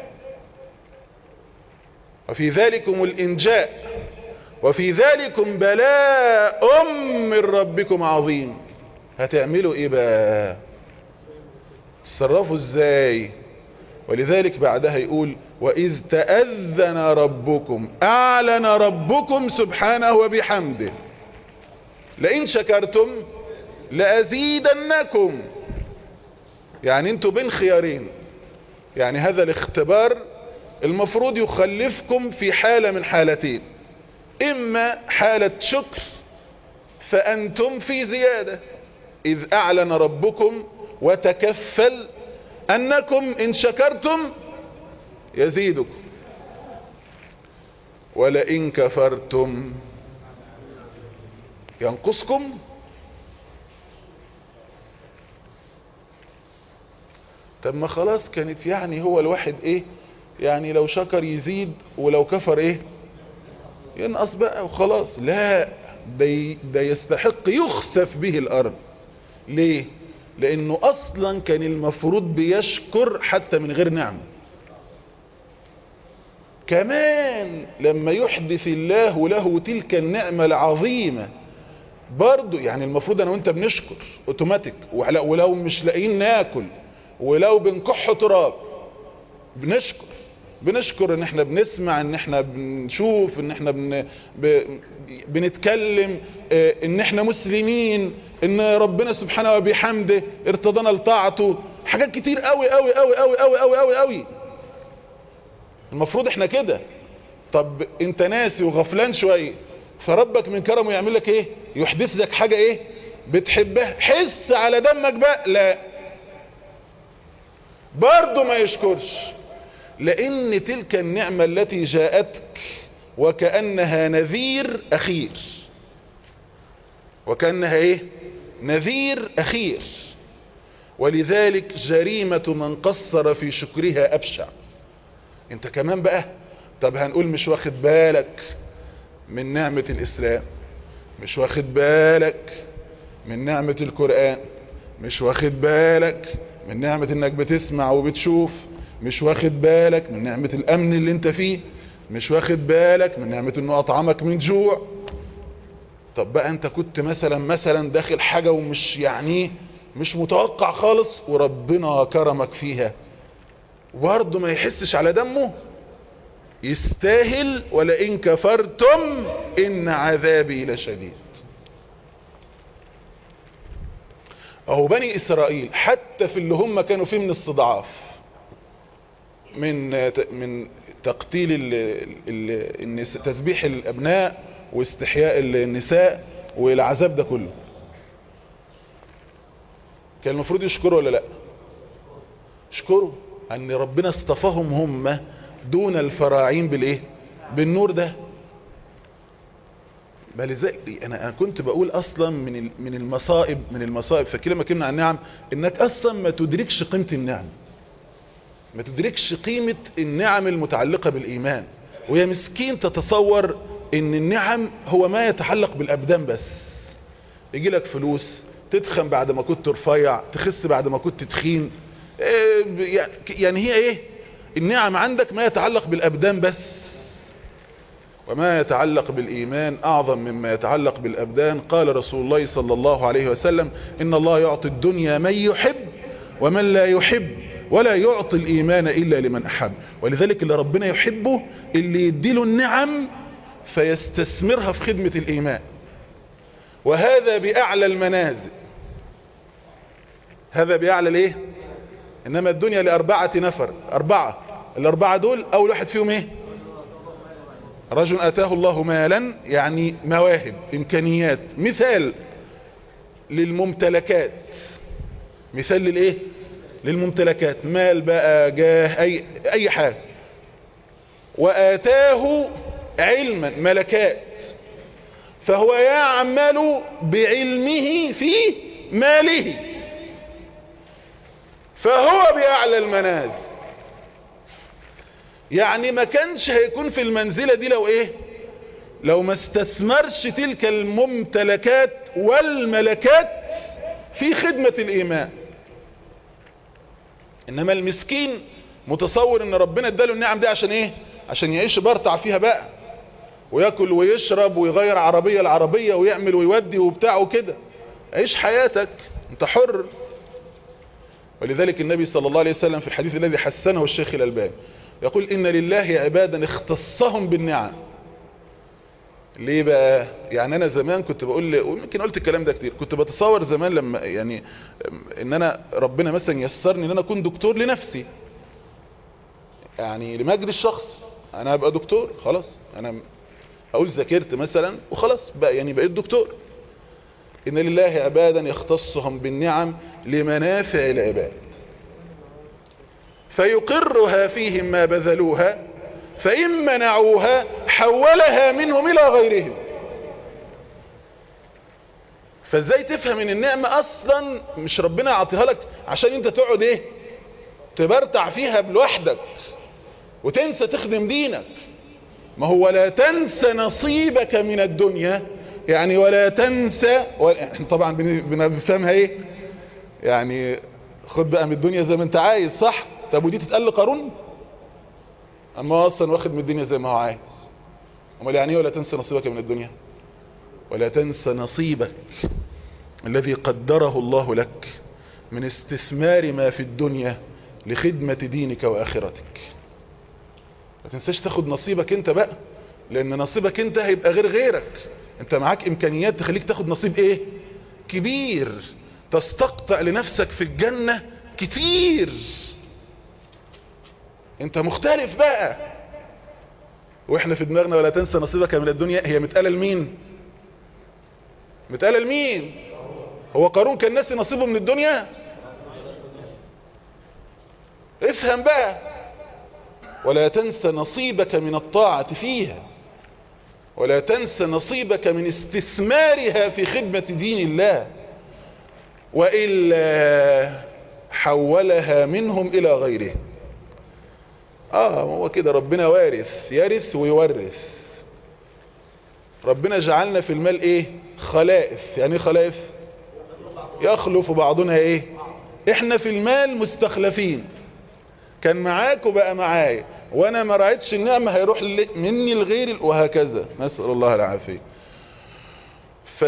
وفي ذلكم الانجاء وفي ذلكم بلاء من ربكم عظيم هتعملوا ايه بقى تصرفوا ازاي ولذلك بعدها يقول وإذ تأذن ربكم أعلن ربكم سبحانه وبحمده لئن شكرتم لأزيدنكم يعني انتوا بين خيارين يعني هذا الاختبار المفروض يخلفكم في حالة من حالتين إما حالة شكر فأنتم في زيادة إذ أعلن ربكم وتكفل أنكم إن شكرتم يزيدكم ولئن كفرتم ينقصكم طب ما خلاص كانت يعني هو الواحد ايه يعني لو شكر يزيد ولو كفر ايه ينقص بقى وخلاص لا ده, ده يستحق يخسف به الارض ليه لانه اصلا كان المفروض بيشكر حتى من غير نعمه كمان لما يحدث الله له تلك النعمة العظيمة برضو يعني المفروض انا وانت بنشكر اوتوماتيك ولو مش لاقيين ناكل ولو بنكح تراب بنشكر بنشكر ان احنا بنسمع ان احنا بنشوف ان احنا بن... ب... بنتكلم اه ان احنا مسلمين ان ربنا سبحانه وبحمده ارتضانا لطاعته حاجات كتير قوي قوي قوي قوي قوي قوي قوي قوي المفروض احنا كده طب انت ناسي وغفلان شوية فربك من كرمه يعمل لك ايه يحدث لك حاجة ايه بتحبها حس على دمك بقى لا برضه ما يشكرش لان تلك النعمة التي جاءتك وكأنها نذير اخير وكأنها ايه نذير اخير ولذلك جريمة من قصر في شكرها ابشع انت كمان بقى طب هنقول مش واخد بالك من نعمة الاسلام مش واخد بالك من نعمة القرآن مش واخد بالك من نعمة انك بتسمع وبتشوف مش واخد بالك من نعمة الامن اللي انت فيه مش واخد بالك من نعمة انه اطعمك من جوع طب بقى انت كنت مثلا مثلا داخل حاجة ومش يعني مش متوقع خالص وربنا كرمك فيها برضه ما يحسش على دمه يستاهل ولئن كفرتم ان عذابي لشديد اهو بني اسرائيل حتى في اللي هم كانوا فيه من استضعاف من من تقتيل ال ال النساء تسبيح الابناء واستحياء النساء والعذاب ده كله كان المفروض يشكروا ولا لا يشكروا ان ربنا اصطفاهم هم دون الفراعين بالايه بالنور ده بل زي انا انا كنت بقول اصلا من من المصائب من المصائب فكده ما كنا عن النعم انك اصلا ما تدركش قيمه النعم ما تدركش قيمه النعم المتعلقه بالايمان ويا مسكين تتصور ان النعم هو ما يتعلق بالابدان بس يجي لك فلوس تتخن بعد ما كنت رفيع تخس بعد ما كنت تخين يعني هي ايه النعم عندك ما يتعلق بالابدان بس وما يتعلق بالإيمان أعظم مما يتعلق بالأبدان قال رسول الله صلى الله عليه وسلم إن الله يعطي الدنيا من يحب ومن لا يحب ولا يعطي الإيمان إلا لمن أحب ولذلك اللي ربنا يحبه اللي يديله النعم فيستثمرها في خدمة الإيمان وهذا بأعلى المنازل هذا بأعلى الايه إنما الدنيا لأربعة نفر أربعة الأربعة دول أول واحد فيهم إيه رجل أتاه الله مالا يعني مواهب إمكانيات مثال للممتلكات مثال للإيه للممتلكات مال بقى جاه أي, أي حاجة وآتاه علما ملكات فهو يعمل بعلمه في ماله فهو بأعلى المنازل يعني ما كانش هيكون في المنزلة دي لو ايه لو ما استثمرش تلك الممتلكات والملكات في خدمة الايمان انما المسكين متصور ان ربنا اداله النعم دي عشان ايه عشان يعيش برطع فيها بقى وياكل ويشرب ويغير عربية العربية ويعمل ويودي وبتاع وكده عيش حياتك انت حر ولذلك النبي صلى الله عليه وسلم في الحديث الذي حسنه الشيخ الألباني يقول إن لله عبادا اختصهم بالنعم ليه بقى يعني انا زمان كنت بقول ويمكن قلت الكلام ده كتير كنت بتصور زمان لما يعني ان انا ربنا مثلا يسرني ان انا اكون دكتور لنفسي يعني لمجد الشخص انا ابقى دكتور خلاص انا اقول ذاكرت مثلا وخلاص بقى يعني بقيت دكتور ان لله عبادا يختصهم بالنعم لمنافع العباد فيقرها فيهم ما بذلوها فإن منعوها حولها منهم إلى غيرهم فازاي تفهم ان النعمة اصلا مش ربنا يعطيها لك عشان انت تقعد ايه تبرتع فيها لوحدك وتنسى تخدم دينك ما هو لا تنسى نصيبك من الدنيا يعني ولا تنسى طبعا بنفهمها ايه يعني خد بقى من الدنيا زي ما انت عايز صح طب ودي تتقال لقارون اما هو اصلا واخد من الدنيا زي ما هو عايز امال يعني ايه ولا تنسى نصيبك من الدنيا ولا تنسى نصيبك الذي قدره الله لك من استثمار ما في الدنيا لخدمة دينك واخرتك ما تنساش تاخد نصيبك انت بقى لان نصيبك انت هيبقى غير غيرك انت معاك امكانيات تخليك تاخد نصيب ايه كبير تستقطع لنفسك في الجنة كتير انت مختلف بقى واحنا في دماغنا ولا تنسى نصيبك من الدنيا هي متقالة لمين متقالة لمين هو قارون كان ناسي نصيبه من الدنيا افهم بقى ولا تنسى نصيبك من الطاعة فيها ولا تنسى نصيبك من استثمارها في خدمة دين الله وإلا حولها منهم إلى غيره آه هو كده ربنا وارث يرث ويورث ربنا جعلنا في المال ايه خلائف يعني ايه خلائف يخلف بعضنا ايه احنا في المال مستخلفين كان معاك وبقى معايا وانا ما رعيتش النعمة هيروح مني لغيري وهكذا نسأل الله العافية ف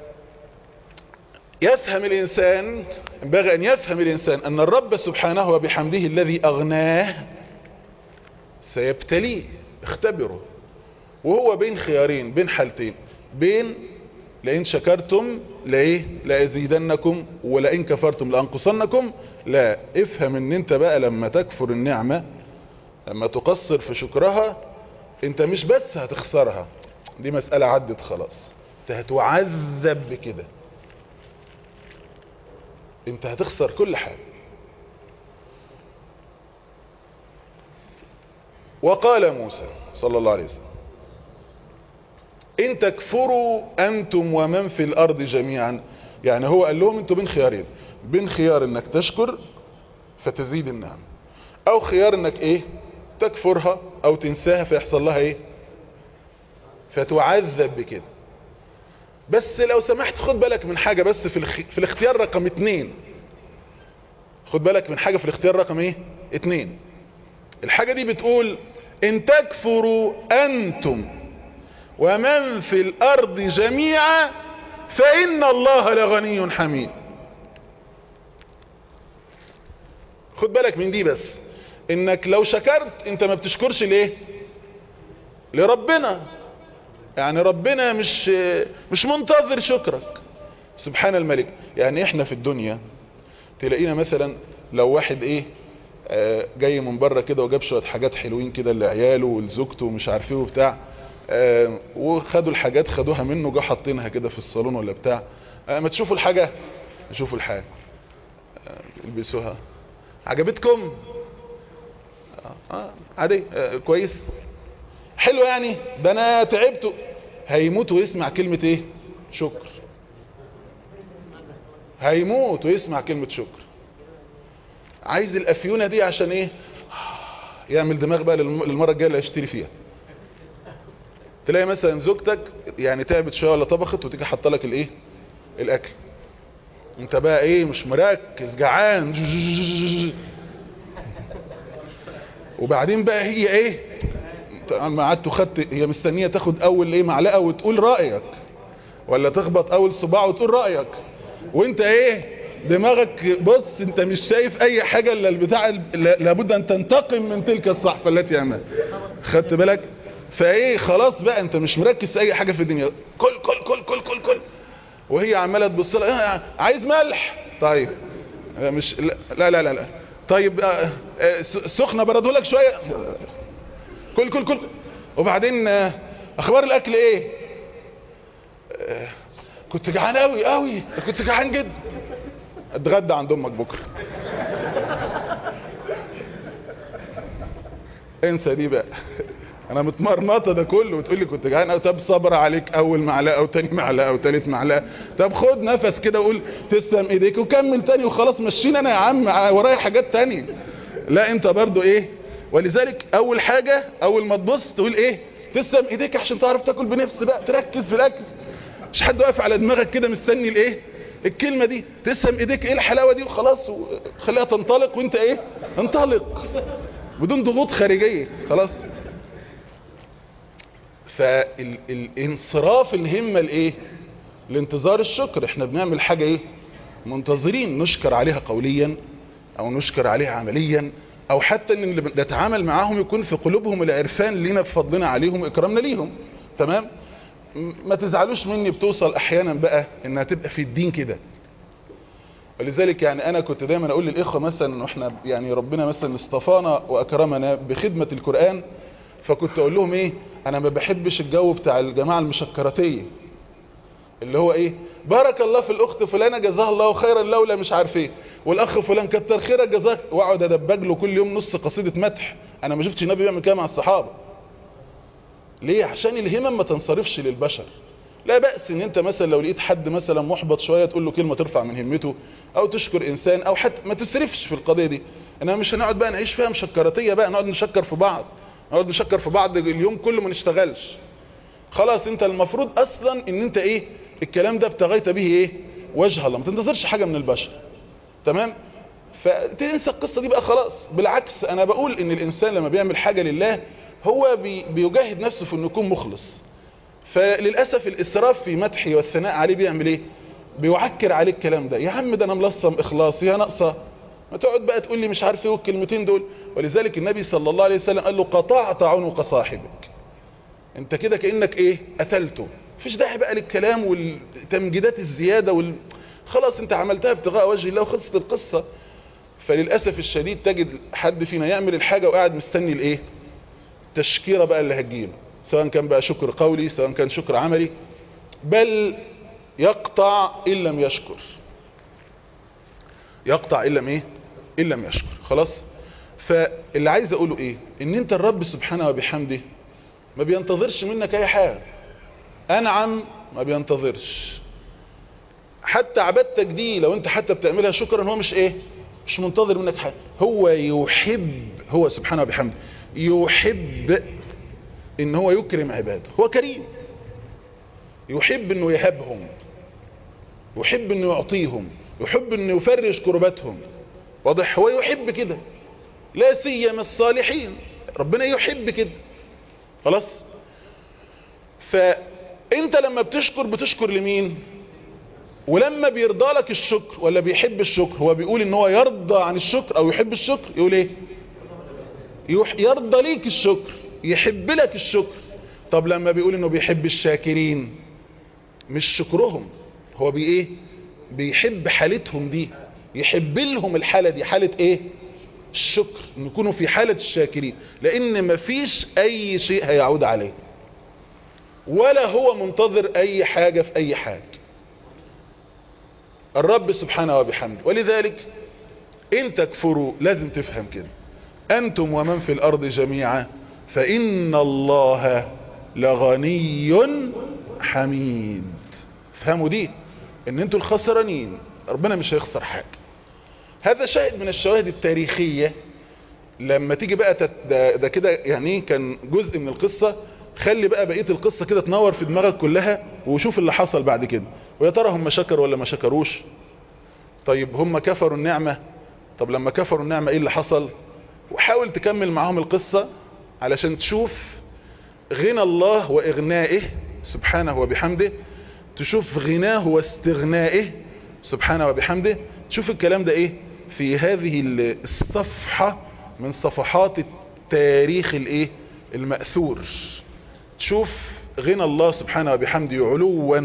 يفهم الإنسان ينبغي أن يفهم الإنسان أن الرب سبحانه وبحمده الذي أغناه سيبتليه اختبره وهو بين خيارين بين حالتين بين لئن شكرتم لإيه لأزيدنكم ولئن كفرتم لأنقصنكم لا افهم ان انت بقى لما تكفر النعمة لما تقصر في شكرها انت مش بس هتخسرها دي مسألة عدت خلاص انت هتعذب بكده انت هتخسر كل حاجة وقال موسى صلى الله عليه وسلم ان تكفروا انتم ومن في الارض جميعا يعني هو قال لهم انتوا بين خيارين بين خيار انك تشكر فتزيد النعم او خيار انك ايه تكفرها او تنساها فيحصل لها ايه فتعذب بكده بس لو سمحت خد بالك من حاجة بس في, الخ... في الاختيار رقم اتنين خد بالك من حاجة في الاختيار رقم ايه اتنين الحاجة دي بتقول ان تكفروا انتم ومن في الارض جميعا فان الله لغني حميد خد بالك من دي بس انك لو شكرت انت ما بتشكرش ليه لربنا يعني ربنا مش مش منتظر شكرك سبحان الملك يعني احنا في الدنيا تلاقينا مثلا لو واحد ايه آه جاي من بره كده وجاب شويه حاجات حلوين كده لعياله ولزوجته ومش عارف ايه وبتاع آه وخدوا الحاجات خدوها منه جو حاطينها كده في الصالون ولا بتاع آه ما تشوفوا الحاجه شوفوا الحاجه البسوها عجبتكم اه عادي آه كويس حلو يعني ده انا تعبت هيموت ويسمع كلمة ايه شكر هيموت ويسمع كلمة شكر عايز الافيونة دي عشان ايه يعمل دماغ بقى للمرة الجاية اللي هيشتري فيها تلاقي مثلا زوجتك يعني تعبت شوية ولا طبخت وتيجي حاطه لك الايه الاكل انت بقى ايه مش مركز جعان وبعدين بقى هي ايه ما قعدت وخدت هي مستنيه تاخد اول ايه معلقه وتقول رايك ولا تخبط اول صباع وتقول رايك وانت ايه دماغك بص انت مش شايف اي حاجه الا البتاع لابد ان تنتقم من تلك الصحفه التي امامك خدت بالك فايه خلاص بقى انت مش مركز في اي حاجه في الدنيا كل كل كل كل كل كل وهي عماله تبص لها عايز ملح طيب مش لا لا لا لا طيب سخنه برده لك شويه كل كل كل وبعدين اخبار الاكل ايه كنت جعان قوي قوي كنت جعان جدا اتغدى عند امك بكره انسى دي بقى انا متمرمطه ده كله وتقول لي كنت جعان او طب صبر عليك اول معلقه وتاني معلقه وتالت معلقه طب خد نفس كده وقول تسلم ايديك وكمل تاني وخلاص مشينا انا يا عم ورايا حاجات تانية لا انت برضو ايه ولذلك اول حاجة اول ما تبص تقول ايه تسلم ايديك عشان تعرف تاكل بنفس بقى تركز في الاكل مش حد واقف على دماغك كده مستني الايه الكلمة دي تسلم ايديك ايه الحلاوة دي وخلاص وخليها تنطلق وانت ايه انطلق بدون ضغوط خارجية خلاص فالانصراف الهمة لايه لانتظار الشكر احنا بنعمل حاجة ايه منتظرين نشكر عليها قوليا او نشكر عليها عمليا او حتى ان اللي نتعامل معاهم يكون في قلوبهم العرفان لينا بفضلنا عليهم واكرامنا ليهم تمام ما تزعلوش مني بتوصل احيانا بقى انها تبقى في الدين كده ولذلك يعني انا كنت دايما اقول للاخوه مثلا واحنا يعني ربنا مثلا اصطفانا واكرمنا بخدمه القران فكنت اقول لهم ايه انا ما بحبش الجو بتاع الجماعه المشكراتيه اللي هو ايه بارك الله في الاخت فلانه جزاها الله خيرا لولا مش عارف ايه والاخ فلان كتر خيرك جزاك واقعد ادبج له كل يوم نص قصيده مدح انا ما شفتش النبي بيعمل كده مع الصحابه ليه عشان الهمم ما تنصرفش للبشر لا بأس ان انت مثلا لو لقيت حد مثلا محبط شوية تقول له كلمة ترفع من همته او تشكر انسان او حتى ما تسرفش في القضية دي انما مش هنقعد بقى نعيش فيها مشكراتية بقى نقعد نشكر في بعض نقعد نشكر في بعض اليوم كله ما نشتغلش خلاص انت المفروض اصلا ان انت ايه الكلام ده ابتغيت به ايه وجه الله ما تنتظرش حاجة من البشر تمام فتنسى القصة دي بقى خلاص بالعكس انا بقول ان الانسان لما بيعمل حاجة لله هو بي بيجاهد نفسه في انه يكون مخلص فللأسف الإسراف في مدحي والثناء عليه بيعمل ايه بيعكر عليه الكلام ده يا عم ده انا ملصم اخلاص يا ناقصه ما تقعد بقى تقول لي مش عارف ايه والكلمتين دول ولذلك النبي صلى الله عليه وسلم قال له قطعت عنق صاحبك انت كده كأنك ايه قتلته مفيش داعي بقى للكلام والتمجيدات الزيادة وال... خلاص انت عملتها ابتغاء وجه الله وخلصت القصة فللأسف الشديد تجد حد فينا يعمل الحاجة وقاعد مستني الايه التشكيرة بقى اللي هتجيله سواء كان بقى شكر قولي سواء كان شكر عملي بل يقطع إن لم يشكر يقطع إن لم إيه إن لم يشكر خلاص فاللي عايز أقوله إيه إن أنت الرب سبحانه وبحمده ما بينتظرش منك أي حاجة أنعم ما بينتظرش حتى عبادتك دي لو أنت حتى بتعملها شكرا هو مش إيه مش منتظر منك حاجة هو يحب هو سبحانه وبحمده يحب ان هو يكرم عباده هو كريم يحب انه يهبهم يحب انه يعطيهم يحب انه يفرج كرباتهم واضح هو يحب كده لا سيما الصالحين ربنا يحب كده خلاص فانت لما بتشكر بتشكر لمين ولما بيرضى لك الشكر ولا بيحب الشكر هو بيقول ان هو يرضى عن الشكر او يحب الشكر يقول ايه يرضى ليك الشكر يحب لك الشكر طب لما بيقول انه بيحب الشاكرين مش شكرهم هو بي ايه بيحب حالتهم دي يحب لهم الحالة دي حالة ايه الشكر ان يكونوا في حالة الشاكرين لان مفيش اي شيء هيعود عليه ولا هو منتظر اي حاجة في اي حاجة الرب سبحانه وبحمده ولذلك ان تكفروا لازم تفهم كده انتم ومن في الارض جميعا فإن الله لغني حميد فهموا دي ان انتوا الخسرانين ربنا مش هيخسر حاجة هذا شاهد من الشواهد التاريخية لما تيجي بقى تت... ده, ده كده يعني كان جزء من القصة خلي بقى بقية القصة كده تنور في دماغك كلها وشوف اللي حصل بعد كده ويا ترى هم شكروا ولا ما شكروش طيب هم كفروا النعمة طب لما كفروا النعمة ايه اللي حصل وحاول تكمل معاهم القصة علشان تشوف غنى الله وإغنائه سبحانه وبحمده تشوف غناه واستغنائه سبحانه وبحمده تشوف الكلام ده ايه في هذه الصفحة من صفحات التاريخ الايه المأثور تشوف غنى الله سبحانه وبحمده علوا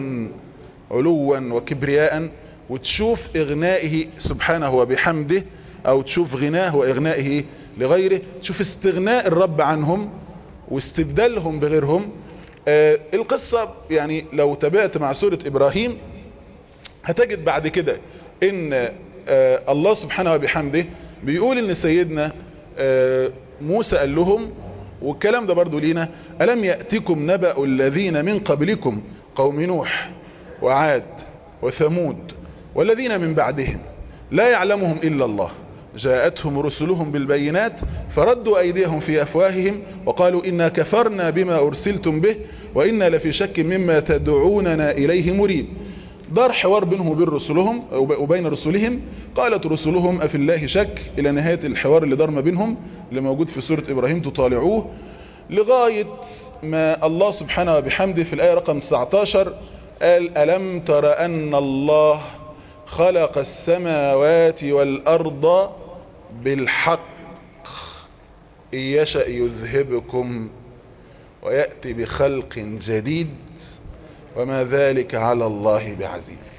علوا وكبرياء وتشوف إغنائه سبحانه وبحمده أو تشوف غناه وإغنائه لغيره تشوف استغناء الرب عنهم واستبدالهم بغيرهم آه القصة يعني لو تابعت مع سورة إبراهيم هتجد بعد كده ان آه الله سبحانه وبحمده بيقول ان سيدنا آه موسى قال لهم والكلام ده برضو لينا ألم يأتكم نبأ الذين من قبلكم قوم نوح وعاد وثمود والذين من بعدهم لا يعلمهم إلا الله جاءتهم رسلهم بالبينات فردوا أيديهم في أفواههم وقالوا إنا كفرنا بما أرسلتم به وإنا لفي شك مما تدعوننا إليه مريب دار حوار بينهم وبين رسلهم وبين رسلهم قالت رسلهم أفي الله شك إلى نهاية الحوار اللي دار ما بينهم اللي موجود في سورة إبراهيم تطالعوه لغاية ما الله سبحانه وبحمده في الآية رقم 19 قال ألم تر أن الله خلق السماوات والأرض بالحق إن يشأ يذهبكم ويأتي بخلق جديد وما ذلك على الله بعزيز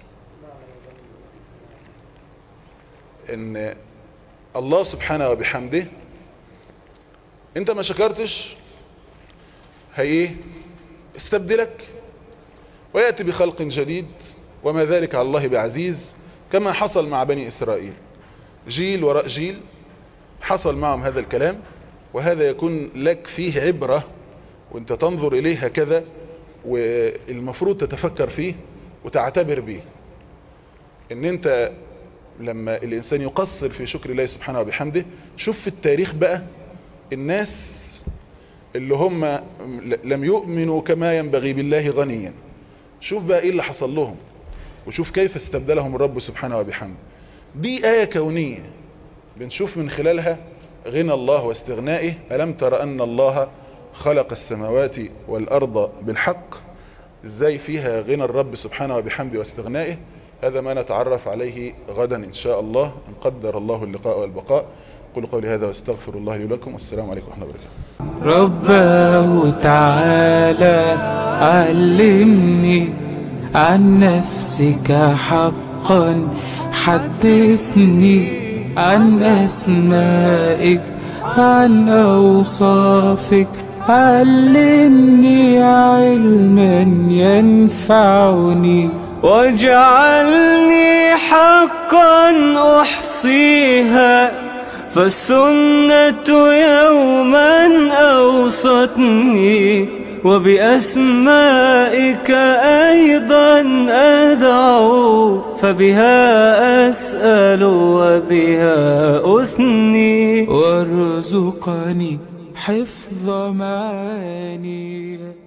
ان الله سبحانه وبحمده انت ما شكرتش هي استبدلك ويأتي بخلق جديد وما ذلك على الله بعزيز كما حصل مع بني إسرائيل جيل وراء جيل حصل معهم هذا الكلام وهذا يكون لك فيه عبرة وانت تنظر إليه هكذا والمفروض تتفكر فيه وتعتبر به ان انت لما الانسان يقصر في شكر الله سبحانه وبحمده شوف في التاريخ بقى الناس اللي هم لم يؤمنوا كما ينبغي بالله غنيا شوف بقى ايه اللي حصل لهم وشوف كيف استبدلهم الرب سبحانه وبحمده دي آية كونية بنشوف من خلالها غنى الله واستغنائه ألم تر أن الله خلق السماوات والأرض بالحق ازاي فيها غنى الرب سبحانه وبحمده واستغنائه هذا ما نتعرف عليه غدا إن شاء الله إن قدر الله اللقاء والبقاء قل قولي هذا واستغفر الله لي ولكم والسلام عليكم ورحمة الله وبركاته رباه تعالى علمني عن نفسك حقا حدثني عن أسمائك عن أوصافك علمني علما ينفعني واجعلني حقا أحصيها فالسنة يوما أوصتني وبأسمائك أيضا أدعو فبها أسأل وبها أثني وارزقني حفظ معاني